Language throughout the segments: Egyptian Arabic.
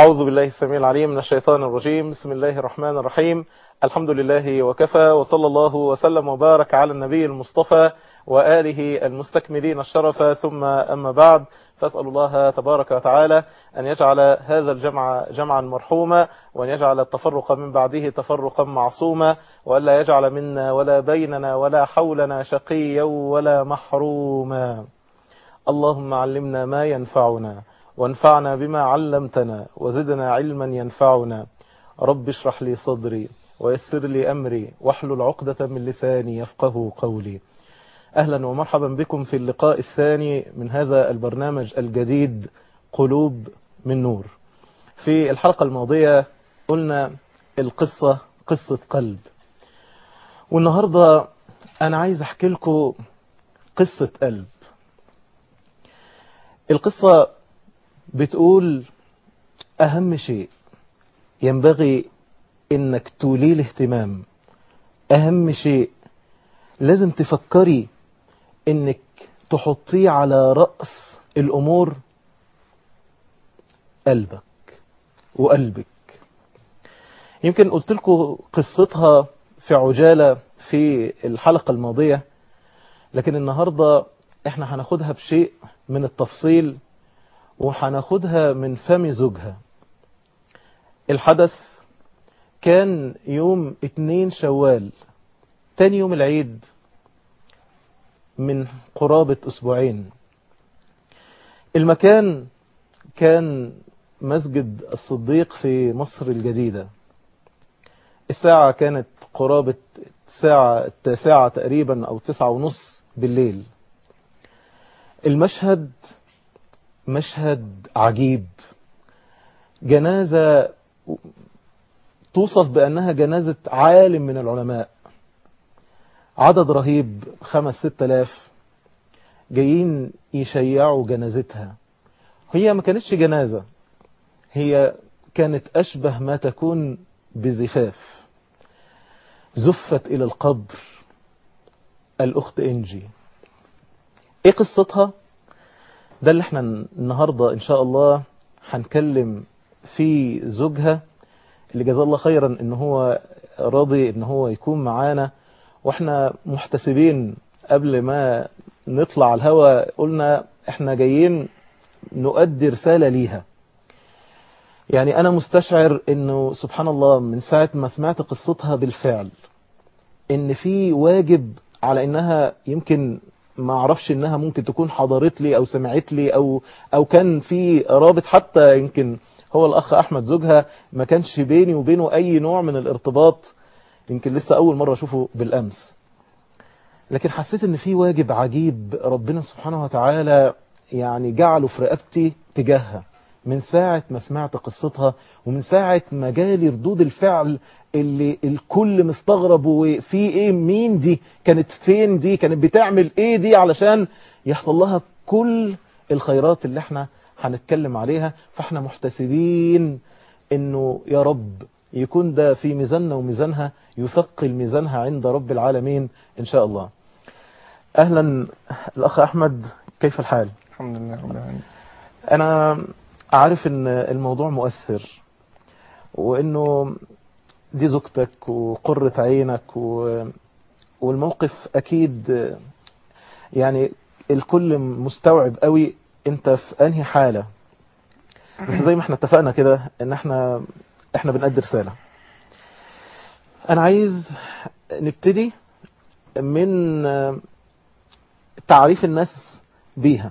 أعوذ بالله السميع العليم من الشيطان الرجيم بسم الله الرحمن الرحيم الحمد لله وكفى وصلى الله وسلم وبارك على النبي المصطفى وآله المستكملين الشرف ثم أما بعد فأسأل الله تبارك وتعالى أن يجعل هذا الجمع جمعا مرحوما وأن يجعل التفرق من بعده تفرقا معصوما وألا يجعل منا ولا بيننا ولا حولنا شقيا ولا محروما اللهم علمنا ما ينفعنا وانفعنا بما علمتنا وزدنا علما ينفعنا رب اشرح لي صدري ويسر لي أمري واحلل عقدة من لساني يفقه قولي أهلا ومرحبا بكم في اللقاء الثاني من هذا البرنامج الجديد قلوب من نور في الحلقة الماضية قلنا القصة قصة قلب والنهاردة أنا عايز أحكي لكم قصة قلب القصة بتقول أهم شيء ينبغي إنك توليه الاهتمام أهم شيء لازم تفكري إنك تحطيه على رأس الأمور قلبك وقلبك يمكن قلت لكم قصتها في عجالة في الحلقة الماضية لكن النهاردة احنا هناخدها بشيء من التفصيل وهناخدها من فم زوجها الحدث كان يوم اتنين شوال تاني يوم العيد من قرابة اسبوعين المكان كان مسجد الصديق في مصر الجديدة الساعة كانت قرابة الساعة التاسعة تقريبا او تسعة ونص بالليل المشهد مشهد عجيب جنازة توصف بأنها جنازة عالم من العلماء عدد رهيب خمس ست الاف جايين يشيعوا جنازتها هي ما كانتش جنازة هي كانت أشبه ما تكون بزفاف زفت إلى القبر الأخت إنجي إيه قصتها ده اللي احنا النهاردة إن شاء الله هنكلم في زوجها اللي جزاه الله خيرا ان هو راضي ان هو يكون معانا واحنا محتسبين قبل ما نطلع على الهوا قلنا احنا جايين نؤدي رسالة ليها يعني انا مستشعر انه سبحان الله من ساعة ما سمعت قصتها بالفعل ان في واجب على انها يمكن ما اعرفش انها ممكن تكون حضرت لي او سمعت لي او او كان في رابط حتى يمكن هو الاخ احمد زوجها ما كانش بيني وبينه اي نوع من الارتباط يمكن لسه اول مرة اشوفه بالامس لكن حسيت ان في واجب عجيب ربنا سبحانه وتعالى يعني جعله في رقبتي تجاهها من ساعة ما سمعت قصتها ومن ساعة ما جالي ردود الفعل اللي الكل مستغرب وفي ايه مين دي كانت فين دي كانت بتعمل ايه دي علشان يحصل لها كل الخيرات اللي احنا هنتكلم عليها فاحنا محتسبين انه يا رب يكون ده في ميزاننا وميزانها يثقل ميزانها عند رب العالمين ان شاء الله اهلا الاخ احمد كيف الحال الحمد لله رب العالمين انا عارف ان الموضوع مؤثر وانه دي زوجتك وقرة عينك و... والموقف اكيد يعني الكل مستوعب قوي انت في انهي حالة بس زي ما احنا اتفقنا كده ان احنا احنا بنقدر رسالة انا عايز نبتدي من تعريف الناس بيها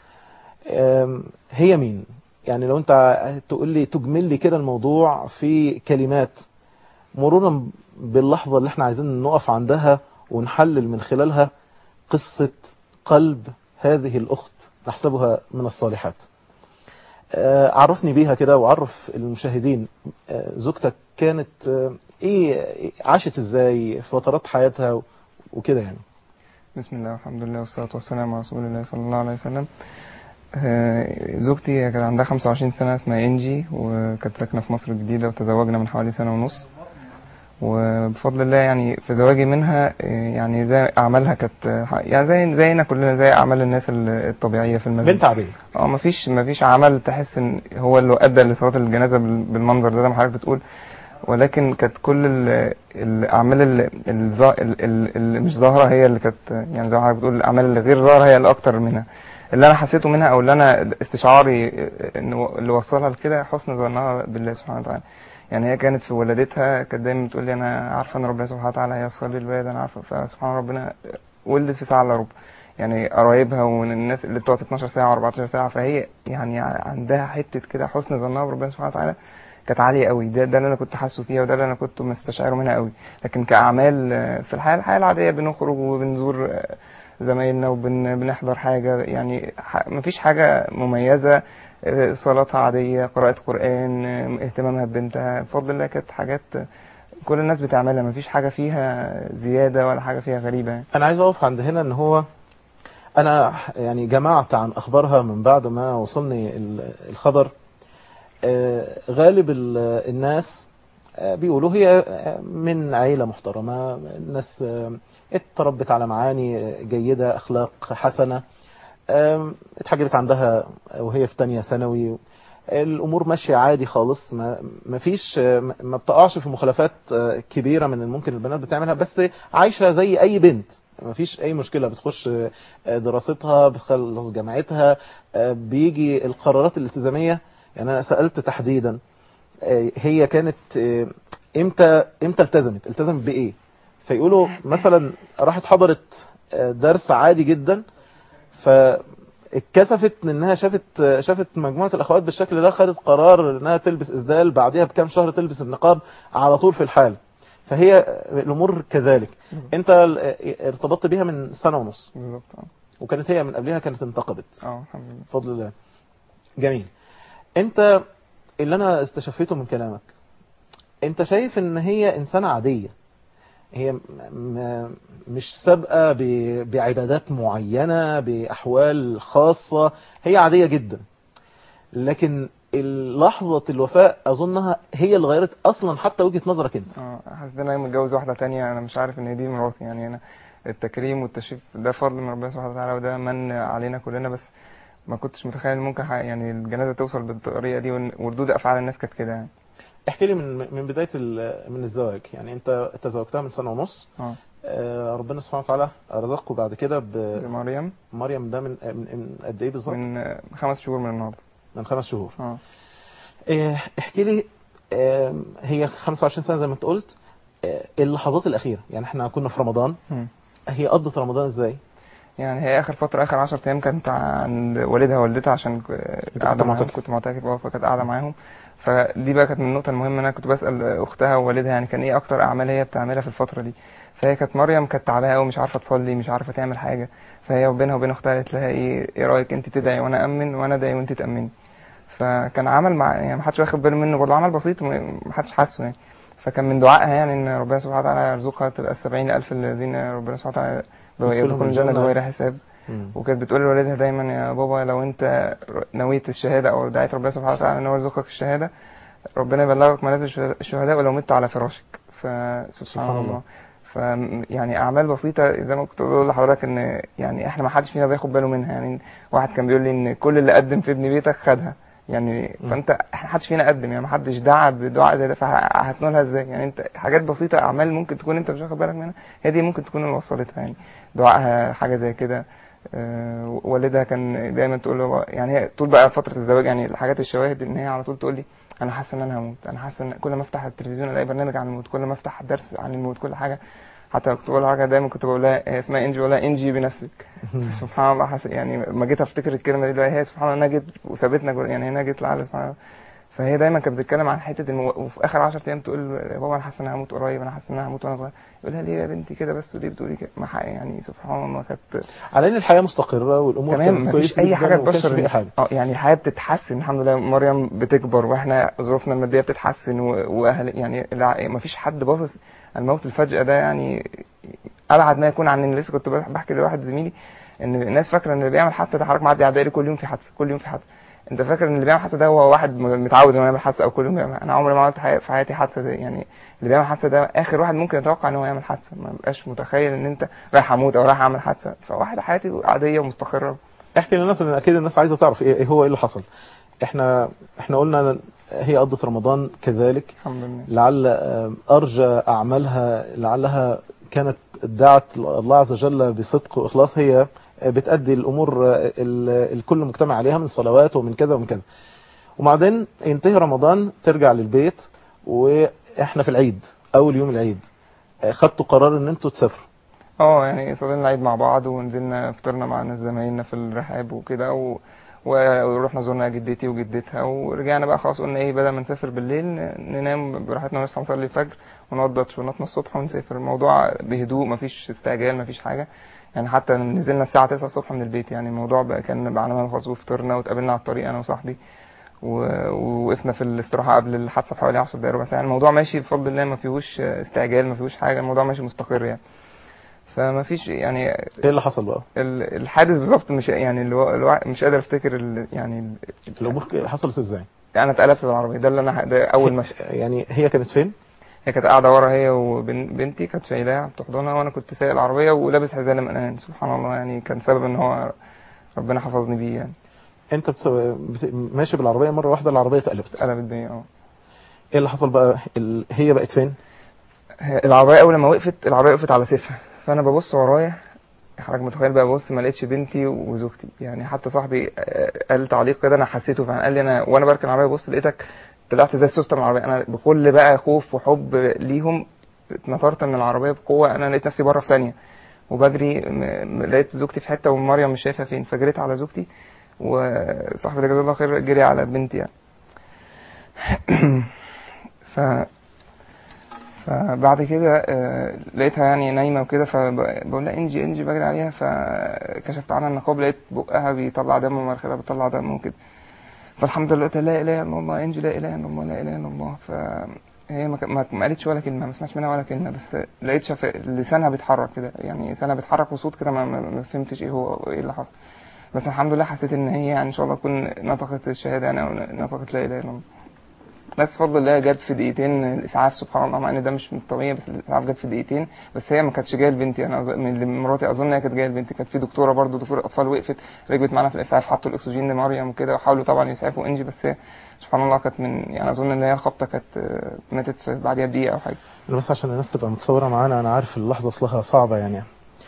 هي مين يعني لو انت تقول لي تجمل لي كده الموضوع في كلمات مرورا باللحظة اللي احنا عايزين نقف عندها ونحلل من خلالها قصة قلب هذه الأخت نحسبها من الصالحات عرفني بيها كده وعرف المشاهدين زوجتك كانت ايه عاشت ازاي في فترات حياتها وكده يعني بسم الله والحمد لله والصلاة والسلام على رسول الله صلى الله عليه وسلم زوجتي كانت عندها 25 سنة اسمها انجي وكانت ساكنة في مصر الجديدة وتزوجنا من حوالي سنة ونص وبفضل الله يعني في زواجي منها إيه، يعني زي اعمالها كانت آه، يعني زي زينا كلنا زي اعمال الناس ال- الطبيعيه في المسجد بنت عادية اه مفيش مفيش عمل تحس ان هو اللي ادى لصلاه الجنازه بال- بالمنظر ده زي ما حضرتك بتقول ولكن كانت كل ال- الاعمال اللي, اللي مش ظاهره هي اللي كانت يعني زي ما حضرتك بتقول الاعمال اللي غير ظاهره هي اللي اكتر منها اللي انا حسيته منها او اللي انا استشعاري انه اللي وصلها لكده حسن ظنها بالله سبحانه وتعالى يعني هي كانت في ولادتها كانت دايما بتقول لي انا عارفه ان ربنا سبحانه وتعالى هيسر لي الولاد انا عارفه فسبحان ربنا ولدت في ساعه الا ربع يعني قرايبها والناس اللي بتقعد 12 ساعه و14 ساعه فهي يعني عندها حته كده حسن ظنها بربنا سبحانه وتعالى كانت عاليه قوي ده ده اللي انا كنت حاسه فيها وده اللي انا كنت مستشعره منها قوي لكن كاعمال آه، في الحياه الحياه العاديه بنخرج وبنزور آه، زمايلنا وبنحضر حاجه يعني ح- مفيش حاجه مميزه آه، صلاتها عاديه قراءه قران آه، اهتمامها ببنتها بفضل الله كانت حاجات آه، كل الناس بتعملها مفيش حاجه فيها زياده ولا حاجه فيها غريبه يعني. انا عايز اقف عند هنا ان هو انا يعني جمعت عن اخبارها من بعد ما وصلني ال- الخبر آه، غالب ال- الناس آه، بيقولوا هي آه، من عيلة محترمة الناس آه، اتربت على معاني جيدة اخلاق حسنة آم، اتحجبت عندها وهي في تانية ثانوي الامور ماشيه عادي خالص ما ما فيش ما بتقعش في مخالفات آه، كبيره من الممكن البنات بتعملها بس عايشه زي اي بنت ما فيش اي مشكله بتخش آه، دراستها بتخلص جامعتها آه، بيجي القرارات الالتزاميه يعني انا سالت تحديدا آه، هي كانت آه، امتى امتى التزمت التزمت بايه فيقولوا مثلا راحت حضرت آه، درس عادي جدا فاتكسفت انها شافت شافت مجموعه الاخوات بالشكل ده خدت قرار انها تلبس اسدال بعديها بكام شهر تلبس النقاب على طول في الحال فهي الامور كذلك انت ارتبطت بيها من سنه ونص بالظبط اه وكانت هي من قبلها كانت انتقبت اه الحمد لله بفضل الله جميل انت اللي انا استشفيته من كلامك انت شايف ان هي انسانه عاديه هي م- م- مش سابقه ب- بعبادات معينه باحوال خاصه هي عاديه جدا لكن لحظه الوفاء اظنها هي اللي غيرت اصلا حتى وجهه نظرك انت اه حاسس ان انا متجوز واحده تانية انا مش عارف ان دي مراتي يعني انا التكريم والتشريف ده فضل من ربنا سبحانه وتعالى وده من علينا كلنا بس ما كنتش متخيل ان ممكن ح- يعني الجنازه توصل بالطريقه دي وإن- وردود افعال الناس كانت كده يعني احكي لي من من بدايه ال- من الزواج يعني انت تزوجتها من سنه ونص اه آه، ربنا سبحانه وتعالى رزقكم بعد كده مريم بمريم ده من من من قد ايه بالظبط من آه، خمس شهور من النهارده من خمس شهور اه آه، احكي لي آه، هي 25 سنه زي ما انت قلت آه، اللحظات الاخيره يعني احنا كنا في رمضان مم. هي قضت رمضان ازاي يعني هي اخر فتره اخر 10 ايام كانت عند والدها ووالدتها عشان ك- كنت قاعده معاهم معتكف. كنت معتكف اه فكانت قاعده معاهم فدي بقى كانت من النقطه المهمه ان انا كنت بسال اختها ووالدها يعني كان ايه اكتر اعمال هي بتعملها في الفتره دي فهي كانت مريم كانت تعبانه قوي مش عارفه تصلي مش عارفه تعمل حاجه فهي بينها وبين اختها قالت لها ايه ايه رايك انت تدعي وانا امن وانا ادعي وانت تامني فكان عمل مع يعني ما حدش واخد باله منه برضه عمل بسيط وما حدش حاسه يعني فكان من دعائها يعني ان ربنا سبحانه وتعالى يرزقها تبقى السبعين الف الذين ربنا سبحانه وتعالى يدخلهم يدخلون الجنه الجنة. بغير حساب مم. وكانت بتقول لوالدها دايما يا بابا لو انت نويت الشهاده او دعيت ربنا سبحانه وتعالى ان هو يرزقك الشهاده ربنا يبلغك منازل الشه- الشهداء ولو مت على فراشك فسبحان سبحان الله. الله ف يعني اعمال بسيطه زي ما كنت بقول لحضرتك ان يعني احنا ما حدش فينا بياخد باله منها يعني واحد كان بيقول لي ان كل اللي قدم في ابن بيتك خدها يعني م. فانت احنا حدش فينا قدم يعني ما حدش دعا بدعاء زي ده فهتنولها ازاي يعني انت حاجات بسيطه اعمال ممكن تكون انت مش واخد بالك منها هي دي ممكن تكون اللي وصلتها يعني دعائها حاجه زي كده آه، والدها كان دايما تقول له يعني هي طول بقى فتره الزواج يعني الحاجات الشواهد ان هي على طول تقول لي انا حاسه ان انا هموت انا حاسه ان كل ما افتح التلفزيون الاقي برنامج عن الموت كل ما افتح درس عن الموت كل حاجه حتى كنت بقول حاجه دايما كنت بقول لها هي اسمها انجي ولا انجي بنفسك سبحان الله حس... يعني ما جيت افتكر الكلمه دي دلوقتي هي سبحان الله نجت وسابتنا جول- يعني هي نجت لعل سبحان الله فهي دايما كانت بتتكلم عن حته المو... وفي اخر 10 ايام تقول يا بابا انا حاسه ان انا هموت قريب انا حاسه ان انا هموت وانا صغير يقول لها ليه يا بنتي كده بس وليه بتقولي كده ما ح- يعني سبحان الله كانت على ان الحياه مستقره والامور تمام كانت مفيش كويسه اي جداً حاجه وما كانش تبشر في إن- اي حاجه اه يعني الحياه بتتحسن الحمد لله مريم بتكبر واحنا ظروفنا الماديه بتتحسن و- واهل يعني لا مفيش حد باصص الموت الفجأة ده يعني ابعد ما يكون عن ان لسه كنت بح- بحكي لواحد زميلي ان الناس فاكره ان اللي بيعمل حادثه ده حضرتك معدي على الدائري كل يوم في حادثه كل يوم في حادثه انت فاكر ان اللي بيعمل حادثه ده هو واحد م- متعود انه يعمل حادثه او كل يوم يعمل انا عمري ما عملت حي- في حياتي حادثه دي يعني اللي بيعمل حادثه ده اخر واحد ممكن يتوقع ان هو يعمل حادثه ما بقاش متخيل ان انت رايح اموت او رايح اعمل حادثه فواحد حياتي عاديه ومستقره احكي للناس لان اكيد الناس عايزه تعرف ايه إيه هو ايه اللي حصل احنا احنا قلنا هي قضت رمضان كذلك الحمد لله لعل آه، ارجى اعمالها لعلها كانت دعت الله عز وجل بصدق واخلاص هي بتأدي الامور آه، ال- الكل مجتمع عليها من صلوات ومن كذا ومن كذا وبعدين ينتهي رمضان ترجع للبيت واحنا في العيد اول يوم العيد آه، خدتوا قرار ان انتوا تسافروا اه يعني صلينا العيد مع بعض ونزلنا فطرنا مع ناس زمايلنا في الرحاب وكده و... و- ورحنا زرنا جدتي وجدتها ورجعنا بقى خلاص قلنا ايه بدل ما نسافر بالليل ن- ننام براحتنا ونصحى نصلي الفجر ونقضي شغلاتنا الصبح ونسافر الموضوع بهدوء مفيش استعجال مفيش حاجه يعني حتى نزلنا الساعه 9 الصبح من البيت يعني الموضوع بقى كان بقى على ما خلاص وفطرنا واتقابلنا على الطريق انا وصاحبي و- ووقفنا في الاستراحه قبل الحادثه بحوالي 10 دقايق ربع ساعه الموضوع ماشي بفضل الله ما فيهوش استعجال ما فيهوش حاجه الموضوع ماشي مستقر يعني فما فيش يعني ايه اللي حصل بقى ال- الحادث بالظبط مش يعني الوا- الوا- مش قادر افتكر ال- يعني ال- الامور ك- حصلت ازاي انا اتقلبت بالعربيه ده اللي انا ده اول ما يعني هي كانت فين هي كانت قاعده ورا هي وبنتي كانت شايلاها بتحضنها وانا كنت سايق العربيه ولابس حزام امان سبحان الله يعني كان سبب ان هو ربنا حفظني بيه يعني انت بتس... بت... ماشي بالعربيه مره واحده العربيه اتقلبت اتقلبت بيا اه ايه اللي حصل بقى ال... هي بقت فين هي- العربيه اول ما وقفت العربيه وقفت على سيفها فانا ببص ورايا حضرتك متخيل بقى ببص ما لقيتش بنتي وزوجتي يعني حتى صاحبي آه، قال تعليق كده انا حسيته فعلا قال لي انا وانا بركن العربيه ببص لقيتك طلعت زي السوسته من العربيه انا بكل بقى خوف وحب ليهم اتنطرت من العربيه بقوه انا لقيت نفسي بره في ثانيه وبجري م- م- لقيت زوجتي في حته ومريم مش شايفها فين فجريت على زوجتي وصاحبي ده جزاه الله خير جري على بنتي يعني ف فبعد كده آه، لقيتها يعني نايمه وكده فبقول لها انجي انجي بجري عليها فكشفت عنها النقاب لقيت بقها بيطلع دم ومناخيرها بتطلع دم وكده فالحمد لله قلت لا اله الا الله انجي لا اله الا الله لا اله الا الله فهي ما ك- ما ما قالتش ولا كلمه ما سمعتش منها ولا كلمه بس لقيت شف... لسانها بيتحرك كده يعني لسانها بيتحرك وصوت كده ما, ما ما فهمتش ايه هو ايه اللي حصل بس الحمد لله حسيت ان هي يعني ان شاء الله تكون نطقت الشهاده يعني او نطقت لا اله الا الله بس بفضل الله جت في دقيقتين الاسعاف سبحان الله مع ان ده مش من الطبيعي بس الاسعاف جت في دقيقتين بس هي ما كانتش جايه لبنتي انا أظن- من اللي مراتي اظن هي كانت جايه لبنتي كانت في دكتوره برضه دكتوره اطفال وقفت ركبت معانا في الاسعاف حطوا الاكسجين لمريم وكده وحاولوا طبعا يسعفوا انجي بس هي سبحان الله كانت من يعني اظن ان هي خبطه كانت آه، ماتت في بعديها بدقيقه او حاجه انا بس عشان الناس تبقى متصوره معانا انا عارف اللحظه اصلها صعبه يعني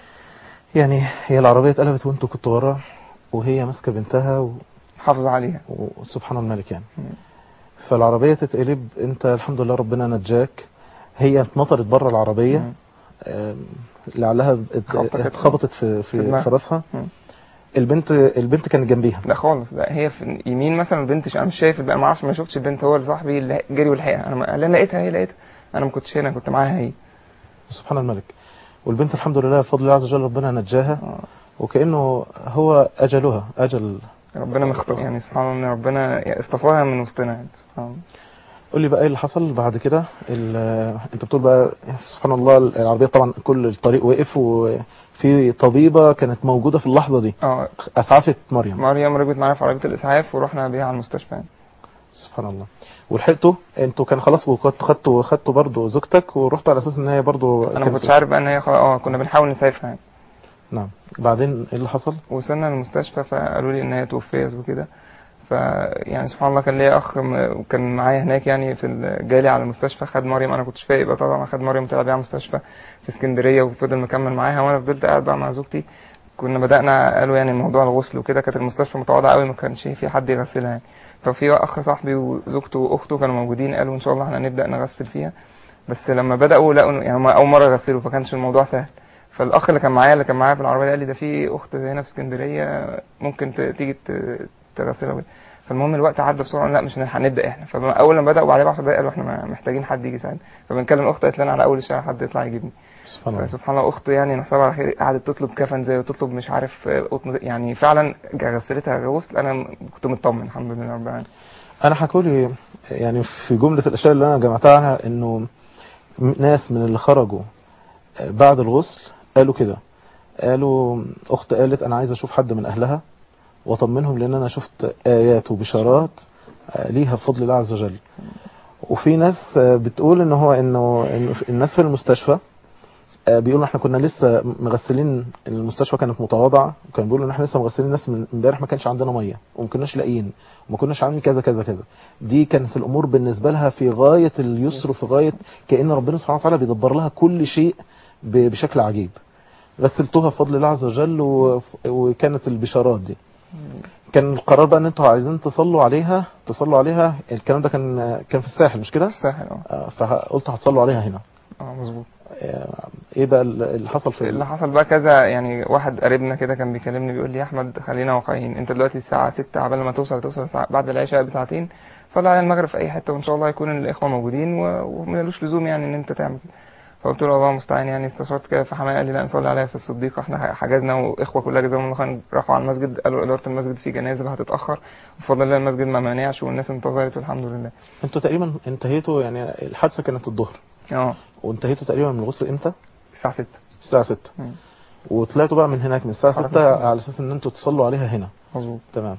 يعني هي العربيه اتقلبت وانتوا كنتوا ورا وهي ماسكه بنتها و... حافظ عليها وسبحان الملك يعني مم. فالعربيه تتقلب انت الحمد لله ربنا نجاك هي اتنطرت بره العربيه مم. آم، لعلها ات- خبطة كانت اتخبطت في في في, دماغها. في راسها مم. البنت البنت كانت جنبيها لا خالص لا هي في يمين مثلا البنت ش- انا مش شايف البنت ما اعرفش ما شفتش البنت هو صاحبي اللي جري ولحقها انا ما- قال لي انا لقيتها هي لقيتها انا ما كنتش هنا كنت معاها هي سبحان الملك والبنت الحمد لله بفضل الله عز وجل ربنا نجاها آه. وكانه هو اجلها اجل ربنا مختار يعني سبحان الله ان ربنا اصطفاها من وسطنا يعني سبحان الله قول لي بقى ايه اللي حصل بعد كده ال- انت بتقول بقى سبحان الله العربيه طبعا كل الطريق وقف وفي طبيبه كانت موجوده في اللحظه دي اه اسعفت مريم مريم ركبت معانا في عربيه الاسعاف ورحنا بيها على المستشفى يعني. سبحان الله ولحقتوا انتوا كان خلاص وكنتوا خدتوا خدتوا برضه زوجتك ورحتوا على اساس ان هي برضه انا ما كنتش عارف بقى ان هي خلاص اه كنا بنحاول نسعفها يعني نعم بعدين ايه اللي حصل وصلنا المستشفى فقالوا لي ان هي توفيت وكده ف يعني سبحان الله كان ليا اخ م- كان معايا هناك يعني في ال- جالي على المستشفى خد مريم انا كنتش فايق بقى طبعا خد مريم طلع بيها المستشفى في اسكندريه وفضل مكمل معاها وانا فضلت قاعد بقى مع زوجتي كنا بدانا قالوا يعني موضوع الغسل وكده كانت المستشفى متواضعه قوي ما كانش في حد يغسلها يعني ففي اخ صاحبي وزوجته واخته كانوا موجودين قالوا ان شاء الله احنا هنبدا نغسل فيها بس لما بداوا لقوا إنه- يعني هم اول مره يغسلوا فكانش الموضوع سهل فالاخ اللي كان معايا اللي كان معايا في العربيه قال لي ده في اخت هنا في اسكندريه ممكن ت- تيجي ت- تغسلها وكده. فالمهم الوقت عدى بسرعه لا مش هنلحق نبدا احنا فاول لما بداوا بعدها ب 10 دقايق قالوا احنا ما- محتاجين حد يجي يساعدنا فبنكلم اخت قالت لنا على اول الشارع حد يطلع يجيبني سبحان الله فسبحان الله اخت يعني نحسبها على خير قعدت تطلب كفن زي وتطلب مش عارف آه، قطن زي- يعني فعلا غسلتها غسل انا م- كنت مطمن الحمد لله رب العالمين انا حكولي يعني في جمله الاشياء اللي انا جمعتها عنها انه م- ناس من اللي خرجوا بعد الغسل قالوا كده قالوا اخت قالت انا عايزه اشوف حد من اهلها واطمنهم لان انا شفت ايات وبشارات آه، ليها بفضل الله عز وجل وفي ناس آه، بتقول ان هو انه إنه الناس في المستشفى آه، بيقولوا احنا كنا لسه مغسلين المستشفى كانت متواضعه وكانوا بيقولوا ان احنا لسه مغسلين الناس من امبارح ما كانش عندنا ميه وما كناش لاقيين وما كناش عاملين كذا كذا كذا دي كانت الامور بالنسبه لها في غايه اليسر وفي غايه كان ربنا سبحانه وتعالى بيدبر لها كل شيء ب- بشكل عجيب غسلتوها بفضل الله عز وجل و- وكانت البشارات دي كان القرار بقى ان انتوا عايزين تصلوا عليها تصلوا عليها الكلام ده كان كان في الساحل مش كده الساحل اه آه، فقلت هتصلوا عليها هنا اه مظبوط آه، ايه بقى اللي حصل في اللي حصل بقى كذا يعني واحد قريبنا كده كان بيكلمني بيقول لي يا احمد خلينا واقعيين انت دلوقتي الساعه 6 عبال ما توصل توصل ساعة بعد العشاء بساعتين صلي على المغرب في اي حته وان شاء الله يكون الاخوه موجودين و- وملوش لزوم يعني ان انت تعمل كده فقلت له الله المستعان يعني استشرت كده فحماية قال لي لا نصلي عليها في الصديقه احنا حجزنا واخوه كلها جزاهم الله خير راحوا على المسجد قالوا اداره المسجد في جنازه هتتاخر بفضل الله المسجد ما مانعش والناس انتظرت والحمد لله انتوا تقريبا انتهيتوا يعني الحادثه كانت الظهر اه وانتهيتوا تقريبا من الغسل امتى الساعه 6 الساعه 6 مم. وطلعتوا بقى من هناك من الساعه حركة 6 الساعة. على اساس ان انتوا تصلوا عليها هنا مظبوط تمام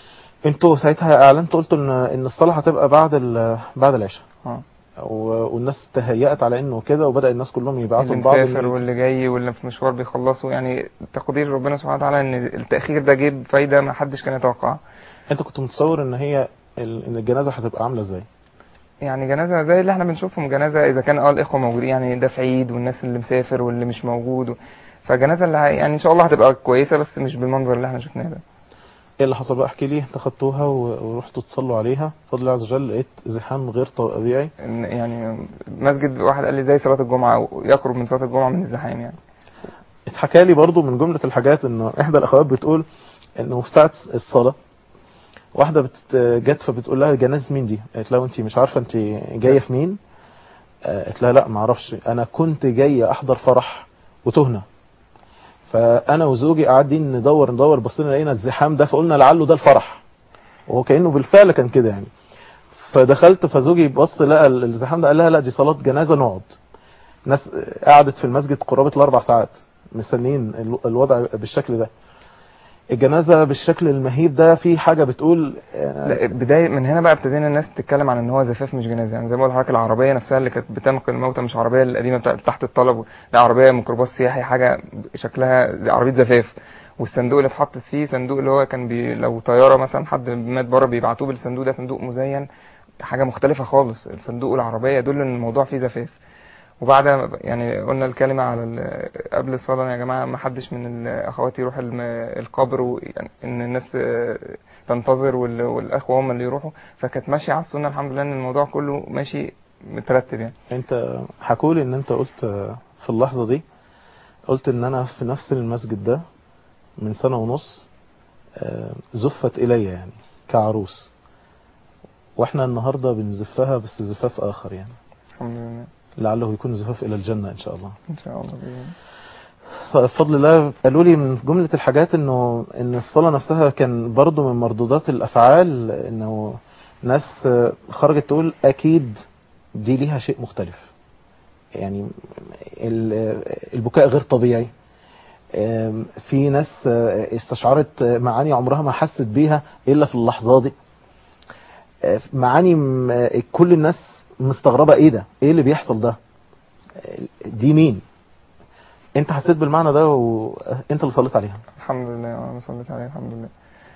انتوا ساعتها اعلنتوا قلتوا ان ان الصلاه هتبقى بعد ال- بعد العشاء اه و- والناس تهيأت على انه كده وبدا الناس كلهم يبعتوا اللي لبعض مسافر إن- واللي جاي واللي في مشوار بيخلصوا يعني تقدير ربنا سبحانه وتعالى ان التاخير ده جيب فايده ما حدش كان يتوقعها انت كنت متصور ان هي ال- ان الجنازه هتبقى عامله ازاي يعني جنازه زي اللي احنا بنشوفهم جنازه اذا كان اه الاخوه موجودين يعني ده في عيد والناس اللي مسافر واللي مش موجود و... فجنازه اللي ه- يعني ان شاء الله هتبقى كويسه بس مش بالمنظر اللي احنا شفناه ده ايه اللي حصل بقى احكي لي انت خدتوها و- ورحتوا تصلوا عليها بفضل الله عز وجل لقيت زحام غير طبيعي إن- يعني مسجد واحد قال لي زي صلاه الجمعه أو يقرب من صلاه الجمعه من الزحام يعني اتحكى لي برضو من جملة الحاجات انه احدى الاخوات بتقول انه في ساعة الصلاة واحدة بت- جت فبتقول لها جنازة مين دي قالت لها انت مش عارفة انت جاية في مين آه، قالت لها لا ما اعرفش انا كنت جاية احضر فرح وتهنا فانا وزوجي قاعدين ندور ندور بصينا لقينا الزحام ده فقلنا لعله ده الفرح وهو كانه بالفعل كان كده يعني فدخلت فزوجي بص لقى الزحام ده قال لها لا دي صلاة جنازة نقعد ناس قعدت في المسجد قرابة الاربع ساعات مستنيين الو- الوضع بالشكل ده الجنازة بالشكل المهيب ده في حاجة بتقول آه، لا بداية من هنا بقى ابتدينا الناس تتكلم عن ان هو زفاف مش جنازه يعني زي ما بقول لحضرتك العربيه نفسها اللي كانت بتنقل الموتى مش عربيه القديمه بتاعت تحت الطلب لا عربيه ميكروباص سياحي حاجه شكلها زي عربيه زفاف والصندوق اللي اتحط فيه صندوق اللي هو كان بي لو طياره مثلا حد مات بره بيبعتوه بالصندوق ده صندوق مزين حاجه مختلفه خالص الصندوق والعربيه يدل ان الموضوع فيه زفاف وبعد يعني قلنا الكلمة على ال- قبل الصلاة يا جماعة ما حدش من الأخوات يروح الم- القبر ويعني إن الناس آه، تنتظر وال- والأخوة هم اللي يروحوا فكانت ماشية على السنة الحمد لله إن الموضوع كله ماشي مترتب يعني انت حكولي ان انت قلت آه، في اللحظة دي قلت ان انا في نفس المسجد ده من سنة ونص آه، زفت الي يعني كعروس واحنا النهاردة بنزفها بس زفاف اخر يعني الحمد لله لعله يكون زفاف الى الجنة ان شاء الله إن شاء الله بإذن الله. بفضل الله قالوا لي من جملة الحاجات انه ان الصلاة نفسها كان برضو من مردودات الافعال انه ناس آه، خرجت تقول اكيد دي ليها شيء مختلف يعني ال- آه، البكاء غير طبيعي آم، في ناس آه، استشعرت آه، معاني عمرها ما حست بيها الا في اللحظة دي آه، معاني م- آه، كل الناس مستغربة ايه ده ايه اللي بيحصل ده آه، دي مين انت حسيت بالمعنى ده وانت اللي صليت عليها الحمد لله آه، أنا صليت عليه الحمد لله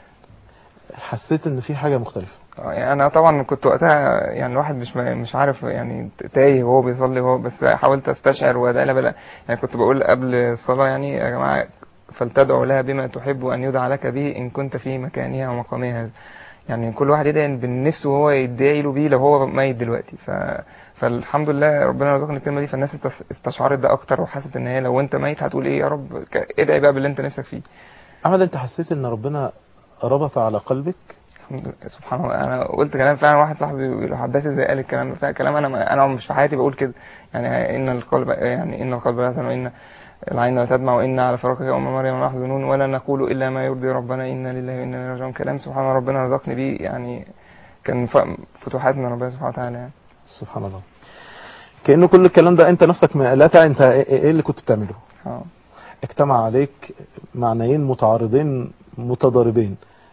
حسيت ان في حاجة مختلفة آه، يعني أنا طبعا كنت وقتها يعني الواحد مش مش عارف يعني تايه وهو بيصلي وهو بس حاولت استشعر وده لا بلا يعني كنت بقول قبل الصلاة يعني يا جماعة فلتدعو لها بما تحب أن يدعى لك به إن كنت في مكانها ومقامها هذا يعني كل واحد يدعي بالنفس وهو يدعي له بيه لو هو ميت دلوقتي ف... فالحمد لله ربنا رزقني الكلمه دي فالناس استس- استشعرت ده اكتر وحست ان هي لو انت ميت هتقول ايه يا رب ك- ادعي بقى باللي انت نفسك فيه احمد انت حسيت ان ربنا ربط على قلبك الحمد لله سبحان الله انا قلت كلام فعلا واحد صاحبي بيقول له حبيت ازاي قال الكلام ده فعلا كلام انا انا مش في حياتي بقول كده يعني ان القلب يعني ان القلب لا يحزن وان العين لا تدمع وان على فراقك يا ام مريم لنحزنون ولا نقول الا ما يرضي ربنا انا لله وانا اليه راجعون كلام سبحان الله ربنا رزقني بيه يعني كان ف- فتوحات من ربنا سبحانه وتعالى يعني سبحان الله كأنه كل الكلام ده انت نفسك ما- لا تعي انت ايه ايه اللي كنت بتعمله اه اجتمع عليك معنيين متعارضين متضاربين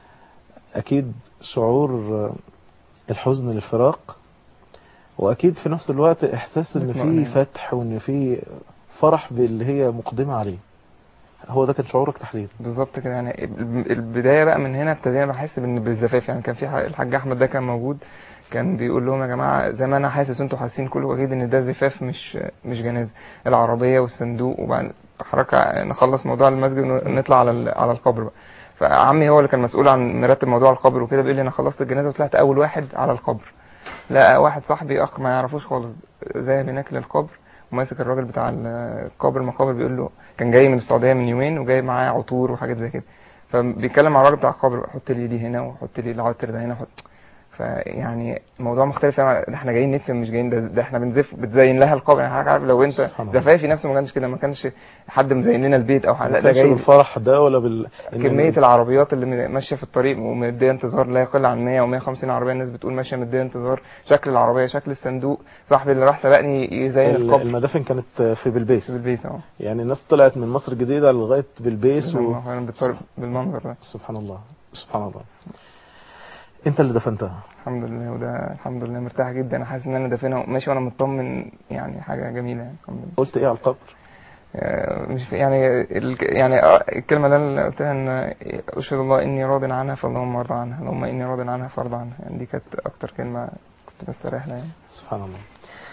اكيد شعور الحزن للفراق واكيد في نفس الوقت احساس ان في اطمئنان. فتح وان في فرح باللي هي مقدمة عليه هو ده كان شعورك تحديدا بالظبط كده يعني ال- البدايه بقى من هنا ابتدينا بحس بان بالزفاف يعني كان في ح- الحاج احمد ده كان موجود كان بيقول لهم يا جماعه زي ما انا حاسس وانتوا حاسين كله اكيد ان ده زفاف مش مش جنازه العربيه والصندوق وبعد حركه نخلص موضوع المسجد ونطلع على ال- على القبر بقى فعمي هو اللي كان مسؤول عن مرتب موضوع القبر وكده بيقول لي انا خلصت الجنازه وطلعت اول واحد على القبر لقى واحد صاحبي اخ ما يعرفوش خالص ذاهب هناك للقبر وماسك الراجل بتاع القبر المقابر بيقول له كان جاي من السعوديه من يومين وجاي معاه عطور وحاجات زي كده فبيتكلم مع الراجل بتاع القبر حط لي دي هنا وحط لي العطر ده هنا حط فيعني الموضوع مختلف تماما ده احنا جايين ندفن مش جايين ده, ده احنا بنزف بتزين لها القبر يعني حضرتك عارف لو انت سبحان الله. زفافي نفسه ما كانش كده ما كانش حد مزين لنا البيت او حاجه لا ما ده كانش جاي بالفرح ده ولا بال إن- كمية العربيات اللي ماشية في الطريق ومدية انتظار لا يقل عن 100 و 150 عربية الناس بتقول ماشية مدية انتظار شكل العربية شكل الصندوق صاحبي اللي راح سبقني يزين ال- القبر المدافن كانت في بلبيس في البيس اهو يعني الناس طلعت من مصر الجديدة لغاية بلبيس و... لما فعلا بتصور بالمنظر ده سبحان الله سبحان الله انت اللي دفنتها الحمد لله وده الحمد لله مرتاح جدا انا حاسس ان انا دافنها ماشي وانا مطمن يعني حاجة جميلة يعني الحمد لله قلت ايه على القبر آه، مش في- يعني ال- يعني آه، الكلمة اللي انا قلتها ان اشهد الله اني راض عنها فاللهم ارضى عنها اللهم اني راض عنها فارض عنها يعني دي كانت اكتر كلمة كنت بستريح لها يعني سبحان الله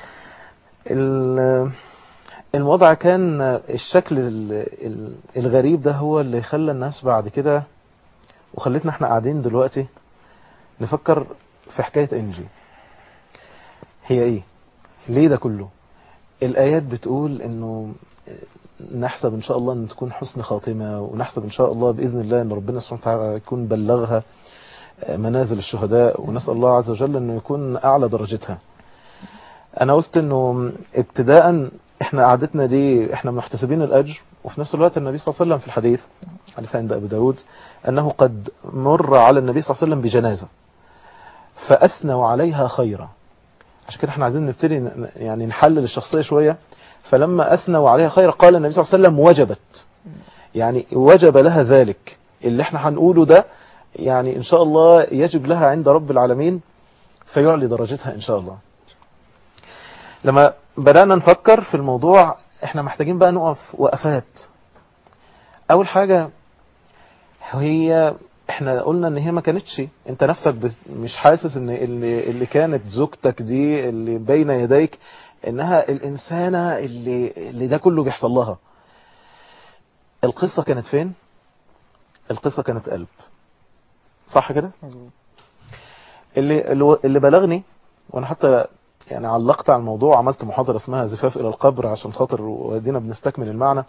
ال- الوضع كان الشكل ال- ال- الغريب ده هو اللي خلى الناس بعد كده وخلتنا احنا قاعدين دلوقتي نفكر في حكاية انجي هي ايه ليه ده كله الايات بتقول انه نحسب ان شاء الله ان تكون حسن خاتمة ونحسب ان شاء الله باذن الله ان ربنا سبحانه وتعالى يكون بلغها منازل الشهداء ونسأل الله عز وجل انه يكون اعلى درجتها انا قلت انه ابتداء احنا قعدتنا دي احنا محتسبين الاجر وفي نفس الوقت النبي صلى الله عليه وسلم في الحديث حديث عند ابي داود انه قد مر على النبي صلى الله عليه وسلم بجنازة فاثنوا عليها خيرا عشان كده احنا عايزين نبتدي ن- يعني نحلل الشخصية شوية فلما اثنوا عليها خيرا قال النبي صلى الله عليه وسلم وجبت يعني وجب لها ذلك اللي احنا هنقوله ده يعني ان شاء الله يجب لها عند رب العالمين فيعلي درجتها ان شاء الله لما بدأنا نفكر في الموضوع احنا محتاجين بقى نقف وقفات اول حاجة هي احنا قلنا ان هي ما كانتش انت نفسك بس- مش حاسس ان اللي, اللي كانت زوجتك دي اللي بين يديك انها الانسانة اللي, اللي ده كله بيحصل لها القصة كانت فين القصة كانت قلب صح كده مظبوط اللي اللي بلغني وانا حتى يعني علقت على الموضوع عملت محاضرة اسمها زفاف الى القبر عشان خاطر ودينا بنستكمل المعنى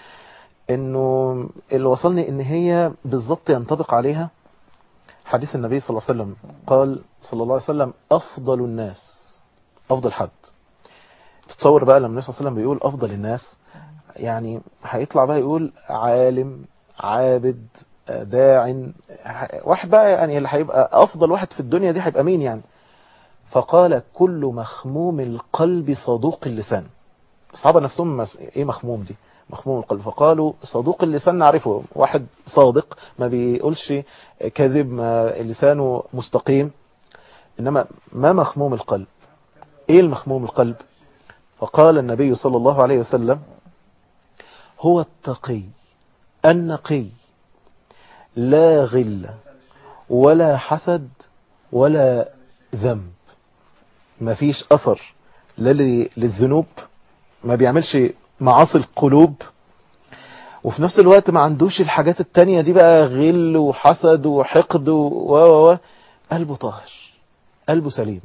انه اللي وصلني ان هي بالظبط ينطبق عليها حديث النبي صلى الله عليه وسلم قال صلى الله عليه وسلم افضل الناس افضل حد تتصور بقى لما النبي صلى الله عليه وسلم بيقول افضل الناس يعني هيطلع بقى يقول عالم عابد داع واحد بقى يعني اللي هيبقى افضل واحد في الدنيا دي هيبقى مين يعني فقال كل مخموم القلب صدوق اللسان الصحابة نفسهم مس... ايه مخموم دي مخموم القلب فقالوا صدوق اللسان نعرفه واحد صادق ما بيقولش كذب ما لسانه مستقيم انما ما مخموم القلب ايه المخموم القلب فقال النبي صلى الله عليه وسلم هو التقي النقي لا غل ولا حسد ولا ذنب ما فيش أثر لا ل- للذنوب ما بيعملش معاصي القلوب وفي نفس الوقت ما عندوش الحاجات التانية دي بقى غل وحسد وحقد و و و قلبه طاهر قلبه سليم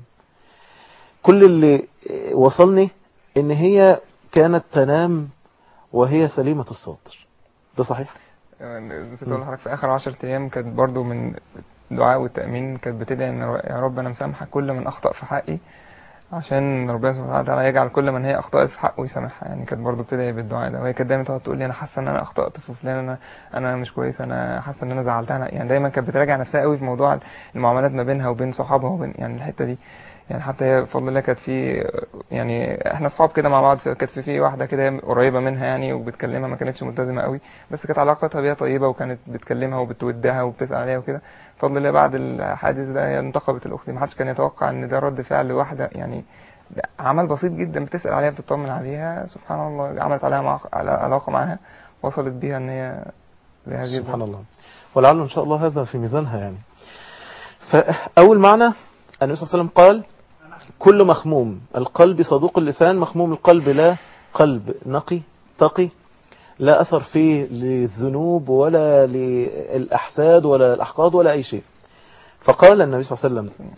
كل اللي وصلني ان هي كانت تنام وهي سليمة الصدر ده صحيح نسيت اقول لحضرتك في اخر 10 ايام كانت برضو من دعاء والتامين كانت بتدعي ان يا رب انا مسامحه كل من اخطا في حقي عشان ربنا سبحانه وتعالى يجعل كل من هي اخطات في حقه يسامحها يعني كانت برضو بتدعي بالدعاء ده وهي كانت دايما تقعد تقول لي انا حاسه ان انا اخطات في فلان انا انا مش كويس انا حاسه ان انا زعلتها أنا يعني دايما كانت بتراجع نفسها قوي في موضوع المعاملات ما بينها وبين صحابها وبين يعني الحته دي يعني حتى هي بفضل الله كانت في يعني احنا اصحاب كده مع بعض كانت في في واحده كده هي قريبه منها يعني وبتكلمها ما كانتش ملتزمه قوي بس كانت علاقتها بيها طيبه وكانت بتكلمها وبتودها وبتسال عليها وكده بفضل الله بعد الحادث ده هي انتقبت الاخت ما حدش كان يتوقع ان ده رد فعل واحده يعني عمل بسيط جدا بتسال عليها بتطمن عليها سبحان الله عملت عليها مع... علاقه معاها وصلت بيها ان هي لهذه سبحان الله ولعل ان شاء الله هذا في ميزانها يعني فاول معنى النبي صلى الله عليه وسلم قال كل مخموم القلب صدوق اللسان مخموم القلب لا قلب نقي تقي لا أثر فيه للذنوب ولا للأحساد ولا الأحقاد ولا أي شيء فقال النبي صلى الله عليه وسلم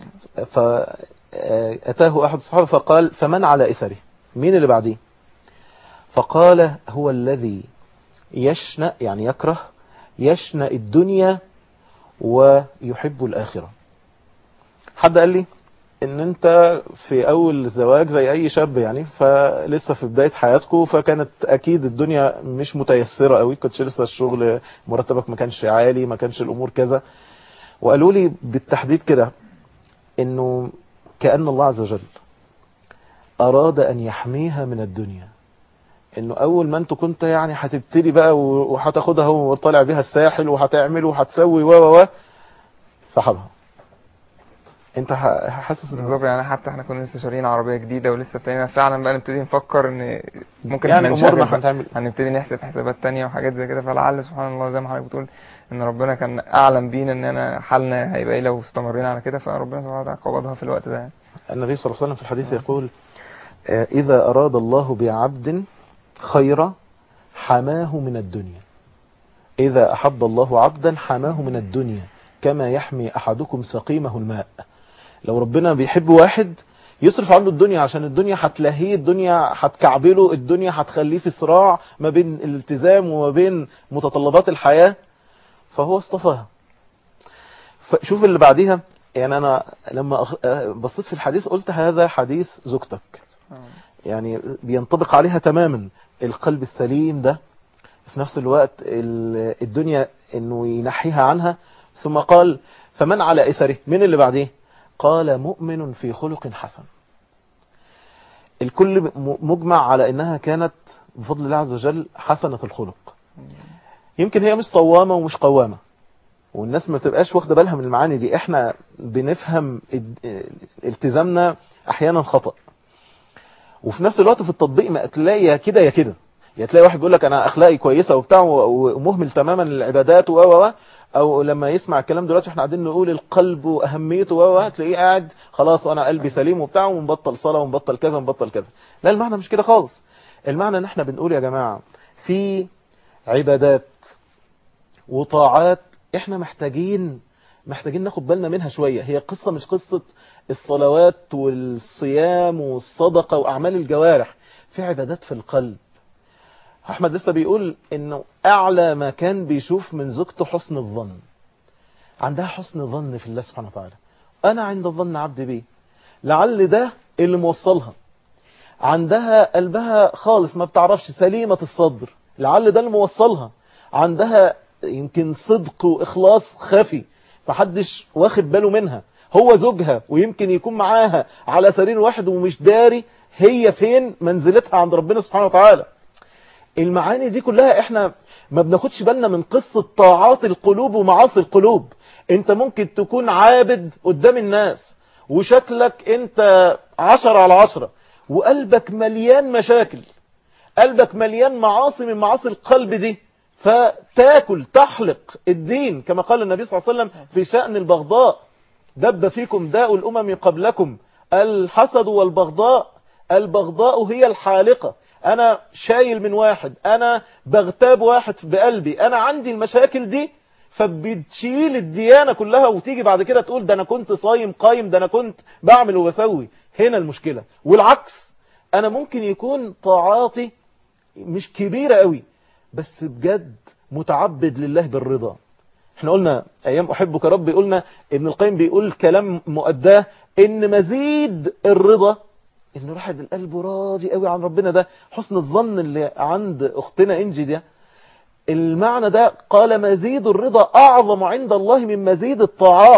فأتاه أحد الصحابة فقال فمن على إثره مين اللي بعديه فقال هو الذي يشنأ يعني يكره يشنأ الدنيا ويحب الآخرة حد قال لي ان انت في اول الزواج زي اي شاب يعني فلسه في بداية حياتكم فكانت اكيد الدنيا مش متيسرة قوي كنتش لسه الشغل مرتبك ما كانش عالي ما كانش الامور كذا وقالوا لي بالتحديد كده انه كأن الله عز وجل اراد ان يحميها من الدنيا انه اول ما انتوا كنت يعني هتبتدي بقى وهتاخدها وطالع بيها الساحل وهتعمل وهتسوي و و و سحبها انت حاسس بالظبط يعني حتى احنا كنا لسه شاريين عربيه جديده ولسه ابتدينا فعلا بقى نبتدي نفكر ان ممكن يعني احنا امورنا نشغل هنعمل هنبتدي نحسب حسابات تانية وحاجات زي كده فلعل سبحان الله زي ما حضرتك بتقول ان ربنا كان اعلم بينا ان انا حالنا هيبقى ايه لو استمرينا على كده فربنا سبحانه وتعالى قبضها في الوقت ده يعني. النبي صلى الله عليه وسلم في الحديث يقول آه، إذا أراد الله بعبد خيرا حماه من الدنيا إذا أحب الله عبدا حماه من الدنيا كما يحمي أحدكم سقيمه الماء لو ربنا بيحب واحد يصرف عنه الدنيا عشان الدنيا هتلهيه الدنيا هتكعبله الدنيا هتخليه في صراع ما بين الالتزام وما بين متطلبات الحياة فهو اصطفاها فشوف اللي بعديها يعني انا لما أخ- بصيت في الحديث قلت هذا حديث زوجتك يعني بينطبق عليها تماما القلب السليم ده في نفس الوقت ال- الدنيا انه ينحيها عنها ثم قال فمن على اثره من اللي بعديه قال مؤمن في خلق حسن الكل م- مجمع على انها كانت بفضل الله عز وجل حسنة الخلق يمكن هي مش صوامة ومش قوامة والناس ما تبقاش واخده بالها من المعاني دي احنا بنفهم ال- التزامنا احيانا خطأ وفي نفس الوقت في التطبيق ما تلاقي يا كده يا كده يا تلاقي واحد بيقول لك انا اخلاقي كويسه وبتاع و- ومهمل تماما للعبادات و و و او لما يسمع الكلام دلوقتي احنا قاعدين نقول القلب واهميته و و تلاقيه قاعد خلاص انا قلبي سليم وبتاع ومبطل صلاه ومبطل كذا ومبطل كذا لا المعنى مش كده خالص المعنى ان احنا بنقول يا جماعه في عبادات وطاعات احنا محتاجين محتاجين ناخد بالنا منها شوية هي قصة مش قصة الصلوات والصيام والصدقة وأعمال الجوارح في عبادات في القلب أحمد لسه بيقول إنه أعلى ما كان بيشوف من زوجته حسن الظن عندها حسن ظن في الله سبحانه وتعالى أنا عند ظن عبدي بيه لعل ده اللي موصلها عندها قلبها خالص ما بتعرفش سليمة الصدر لعل ده اللي موصلها عندها يمكن صدق وإخلاص خفي محدش واخد باله منها هو زوجها ويمكن يكون معاها على سرير واحد ومش داري هي فين منزلتها عند ربنا سبحانه وتعالى المعاني دي كلها احنا ما بناخدش بالنا من قصة طاعات القلوب ومعاصي القلوب انت ممكن تكون عابد قدام الناس وشكلك انت عشرة على عشرة وقلبك مليان مشاكل قلبك مليان معاصي من معاصي القلب دي فتاكل تحلق الدين كما قال النبي صلى الله عليه وسلم في شأن البغضاء دب فيكم داء الأمم قبلكم الحسد والبغضاء البغضاء هي الحالقة أنا شايل من واحد أنا بغتاب واحد بقلبي أنا عندي المشاكل دي فبتشيل الديانة كلها وتيجي بعد كده تقول ده أنا كنت صايم قايم ده أنا كنت بعمل وبسوي هنا المشكلة والعكس أنا ممكن يكون طاعاتي مش كبيرة قوي بس بجد متعبد لله بالرضا احنا قلنا ايام احبك ربي قلنا ابن القيم بيقول كلام مؤداه ان مزيد الرضا ان الواحد القلب راضي قوي عن ربنا ده حسن الظن اللي عند اختنا انجي ده المعنى ده قال مزيد الرضا اعظم عند الله من مزيد الطاعات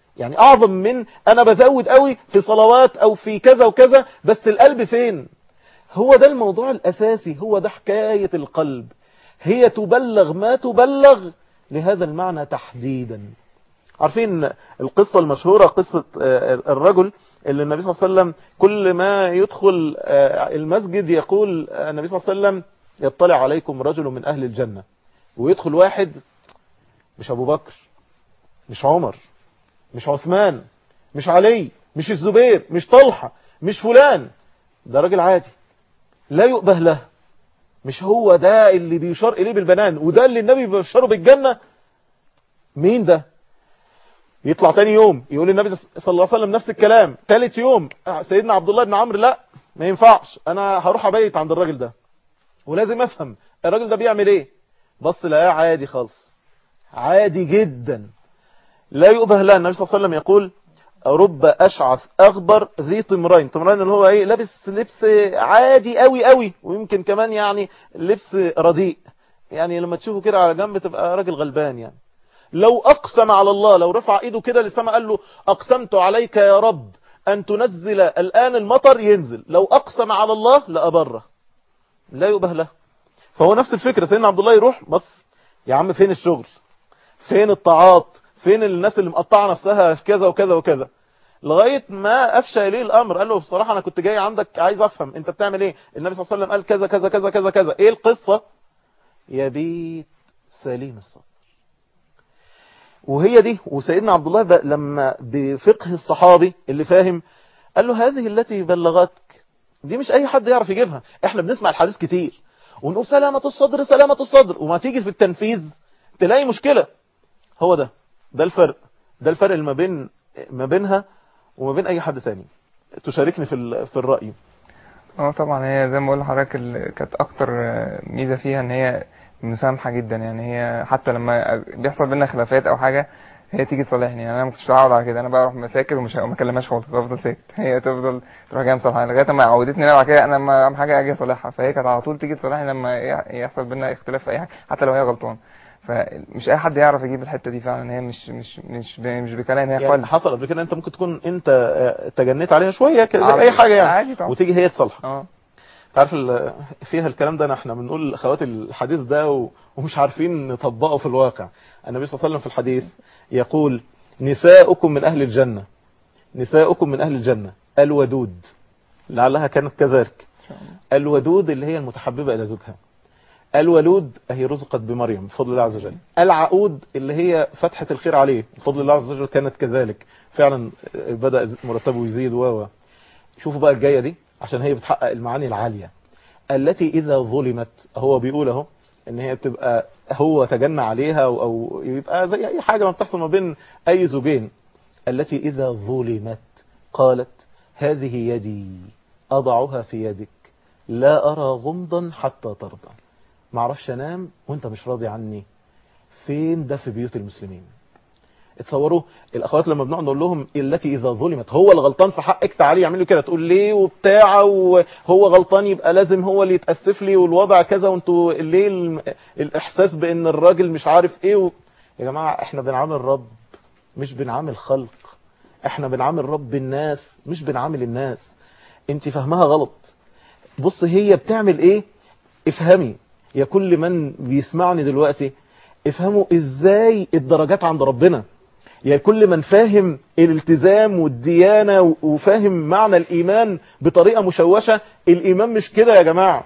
يعني اعظم من انا بزود قوي في صلوات او في كذا وكذا بس القلب فين هو ده الموضوع الاساسي هو ده حكاية القلب هي تبلغ ما تبلغ لهذا المعنى تحديدا عارفين القصة المشهورة قصة الرجل اللي النبي صلى الله عليه وسلم كل ما يدخل المسجد يقول النبي صلى الله عليه وسلم يطلع عليكم رجل من أهل الجنة ويدخل واحد مش أبو بكر مش عمر مش عثمان مش علي مش الزبير مش طلحة مش فلان ده راجل عادي لا يؤبه له مش هو ده اللي بيشار إليه بالبنان وده اللي النبي بيبشره بالجنة مين ده يطلع تاني يوم يقول النبي صلى الله عليه وسلم نفس الكلام تالت يوم سيدنا عبد الله بن عمرو لا ما ينفعش انا هروح ابيت عند الراجل ده ولازم افهم الراجل ده بيعمل ايه بص لقاه عادي خالص عادي جدا لا يؤبه له النبي صلى الله عليه وسلم يقول رب اشعث اغبر ذي طمرين طمرين اللي هو ايه لابس لبس عادي قوي قوي ويمكن كمان يعني لبس رديء يعني لما تشوفه كده على جنب تبقى راجل غلبان يعني لو أقسم على الله لو رفع إيده كده للسماء قال له أقسمت عليك يا رب أن تنزل الآن المطر ينزل لو أقسم على الله لأبره لا يؤبه له فهو نفس الفكرة سيدنا عبد الله يروح بص يا عم فين الشغل فين الطاعات فين الناس اللي مقطعة نفسها في كذا وكذا وكذا لغاية ما أفشى إليه الأمر قال له بصراحة أنا كنت جاي عندك عايز أفهم أنت بتعمل إيه النبي صلى الله عليه وسلم قال كذا كذا كذا كذا كذا إيه القصة يبيت سليم الصدر وهي دي وسيدنا عبد الله لما بفقه الصحابي اللي فاهم قال له هذه التي بلغتك دي مش اي حد يعرف يجيبها احنا بنسمع الحديث كتير ونقول سلامة الصدر سلامة الصدر وما تيجي في التنفيذ تلاقي مشكلة هو ده ده الفرق ده الفرق اللي ما بين ما بينها وما بين اي حد تاني تشاركني في في الرأي اه طبعا هي زي ما بقول لحضرتك كانت اكتر ميزة فيها ان هي مسامحة جدا يعني هي حتى لما بيحصل بينا خلافات او حاجة هي تيجي تصالحني يعني انا ما كنتش هقعد على كده انا بقى اروح مساكت ومش ما اكلمهاش خالص بفضل ساكت هي تفضل تروح جايه مصالحاني لغايه ما عودتني بعد كده انا لما اعمل حاجه اجي اصالحها فهي كانت على طول تيجي تصالحني لما يحصل بينا اختلاف في اي حاجه حتى لو هي غلطان فمش اي حد يعرف يجيب الحته دي فعلا هي مش مش مش مش بكلام هي يعني حصل قبل كده انت ممكن تكون انت تجنيت عليها شويه كده زي اي حاجه يعني عادي طبعا وتيجي هي تصالحك اه تعرف فيها الكلام ده احنا بنقول لاخوات الحديث ده ومش عارفين نطبقه في الواقع النبي صلى الله عليه وسلم في الحديث يقول نساؤكم من اهل الجنة نساؤكم من اهل الجنة الودود لعلها كانت كذلك الودود اللي هي المتحببة الى زوجها الولود هي رزقت بمريم بفضل الله عز وجل العقود اللي هي فتحة الخير عليه بفضل الله عز وجل كانت كذلك فعلا بدأ مرتبه يزيد و شوفوا بقى الجاية دي عشان هي بتحقق المعاني العالية التي إذا ظلمت هو بيقول اهو ان هي بتبقى هو تجنى عليها أو, أو يبقى زي أي حاجة ما بتحصل ما بين أي زوجين التي إذا ظلمت قالت هذه يدي أضعها في يدك لا أرى غمضا حتى ترضى ما اعرفش انام وانت مش راضي عني فين ده في بيوت المسلمين اتصوروا الاخوات لما بنقعد نقول لهم التي اذا ظلمت هو الغلطان في حقك تعالي يعملوا كده تقول ليه وبتاع وهو غلطان يبقى لازم هو اللي يتاسف لي والوضع كذا وانتوا ليه الاحساس بان الراجل مش عارف ايه و... يا جماعه احنا بنعامل رب مش بنعامل خلق احنا بنعامل رب الناس مش بنعامل الناس انت فاهمها غلط بص هي بتعمل ايه افهمي يا كل من بيسمعني دلوقتي افهموا ازاي الدرجات عند ربنا يا كل من فاهم الالتزام والديانة وفاهم معنى الإيمان بطريقة مشوشة الإيمان مش كده يا جماعة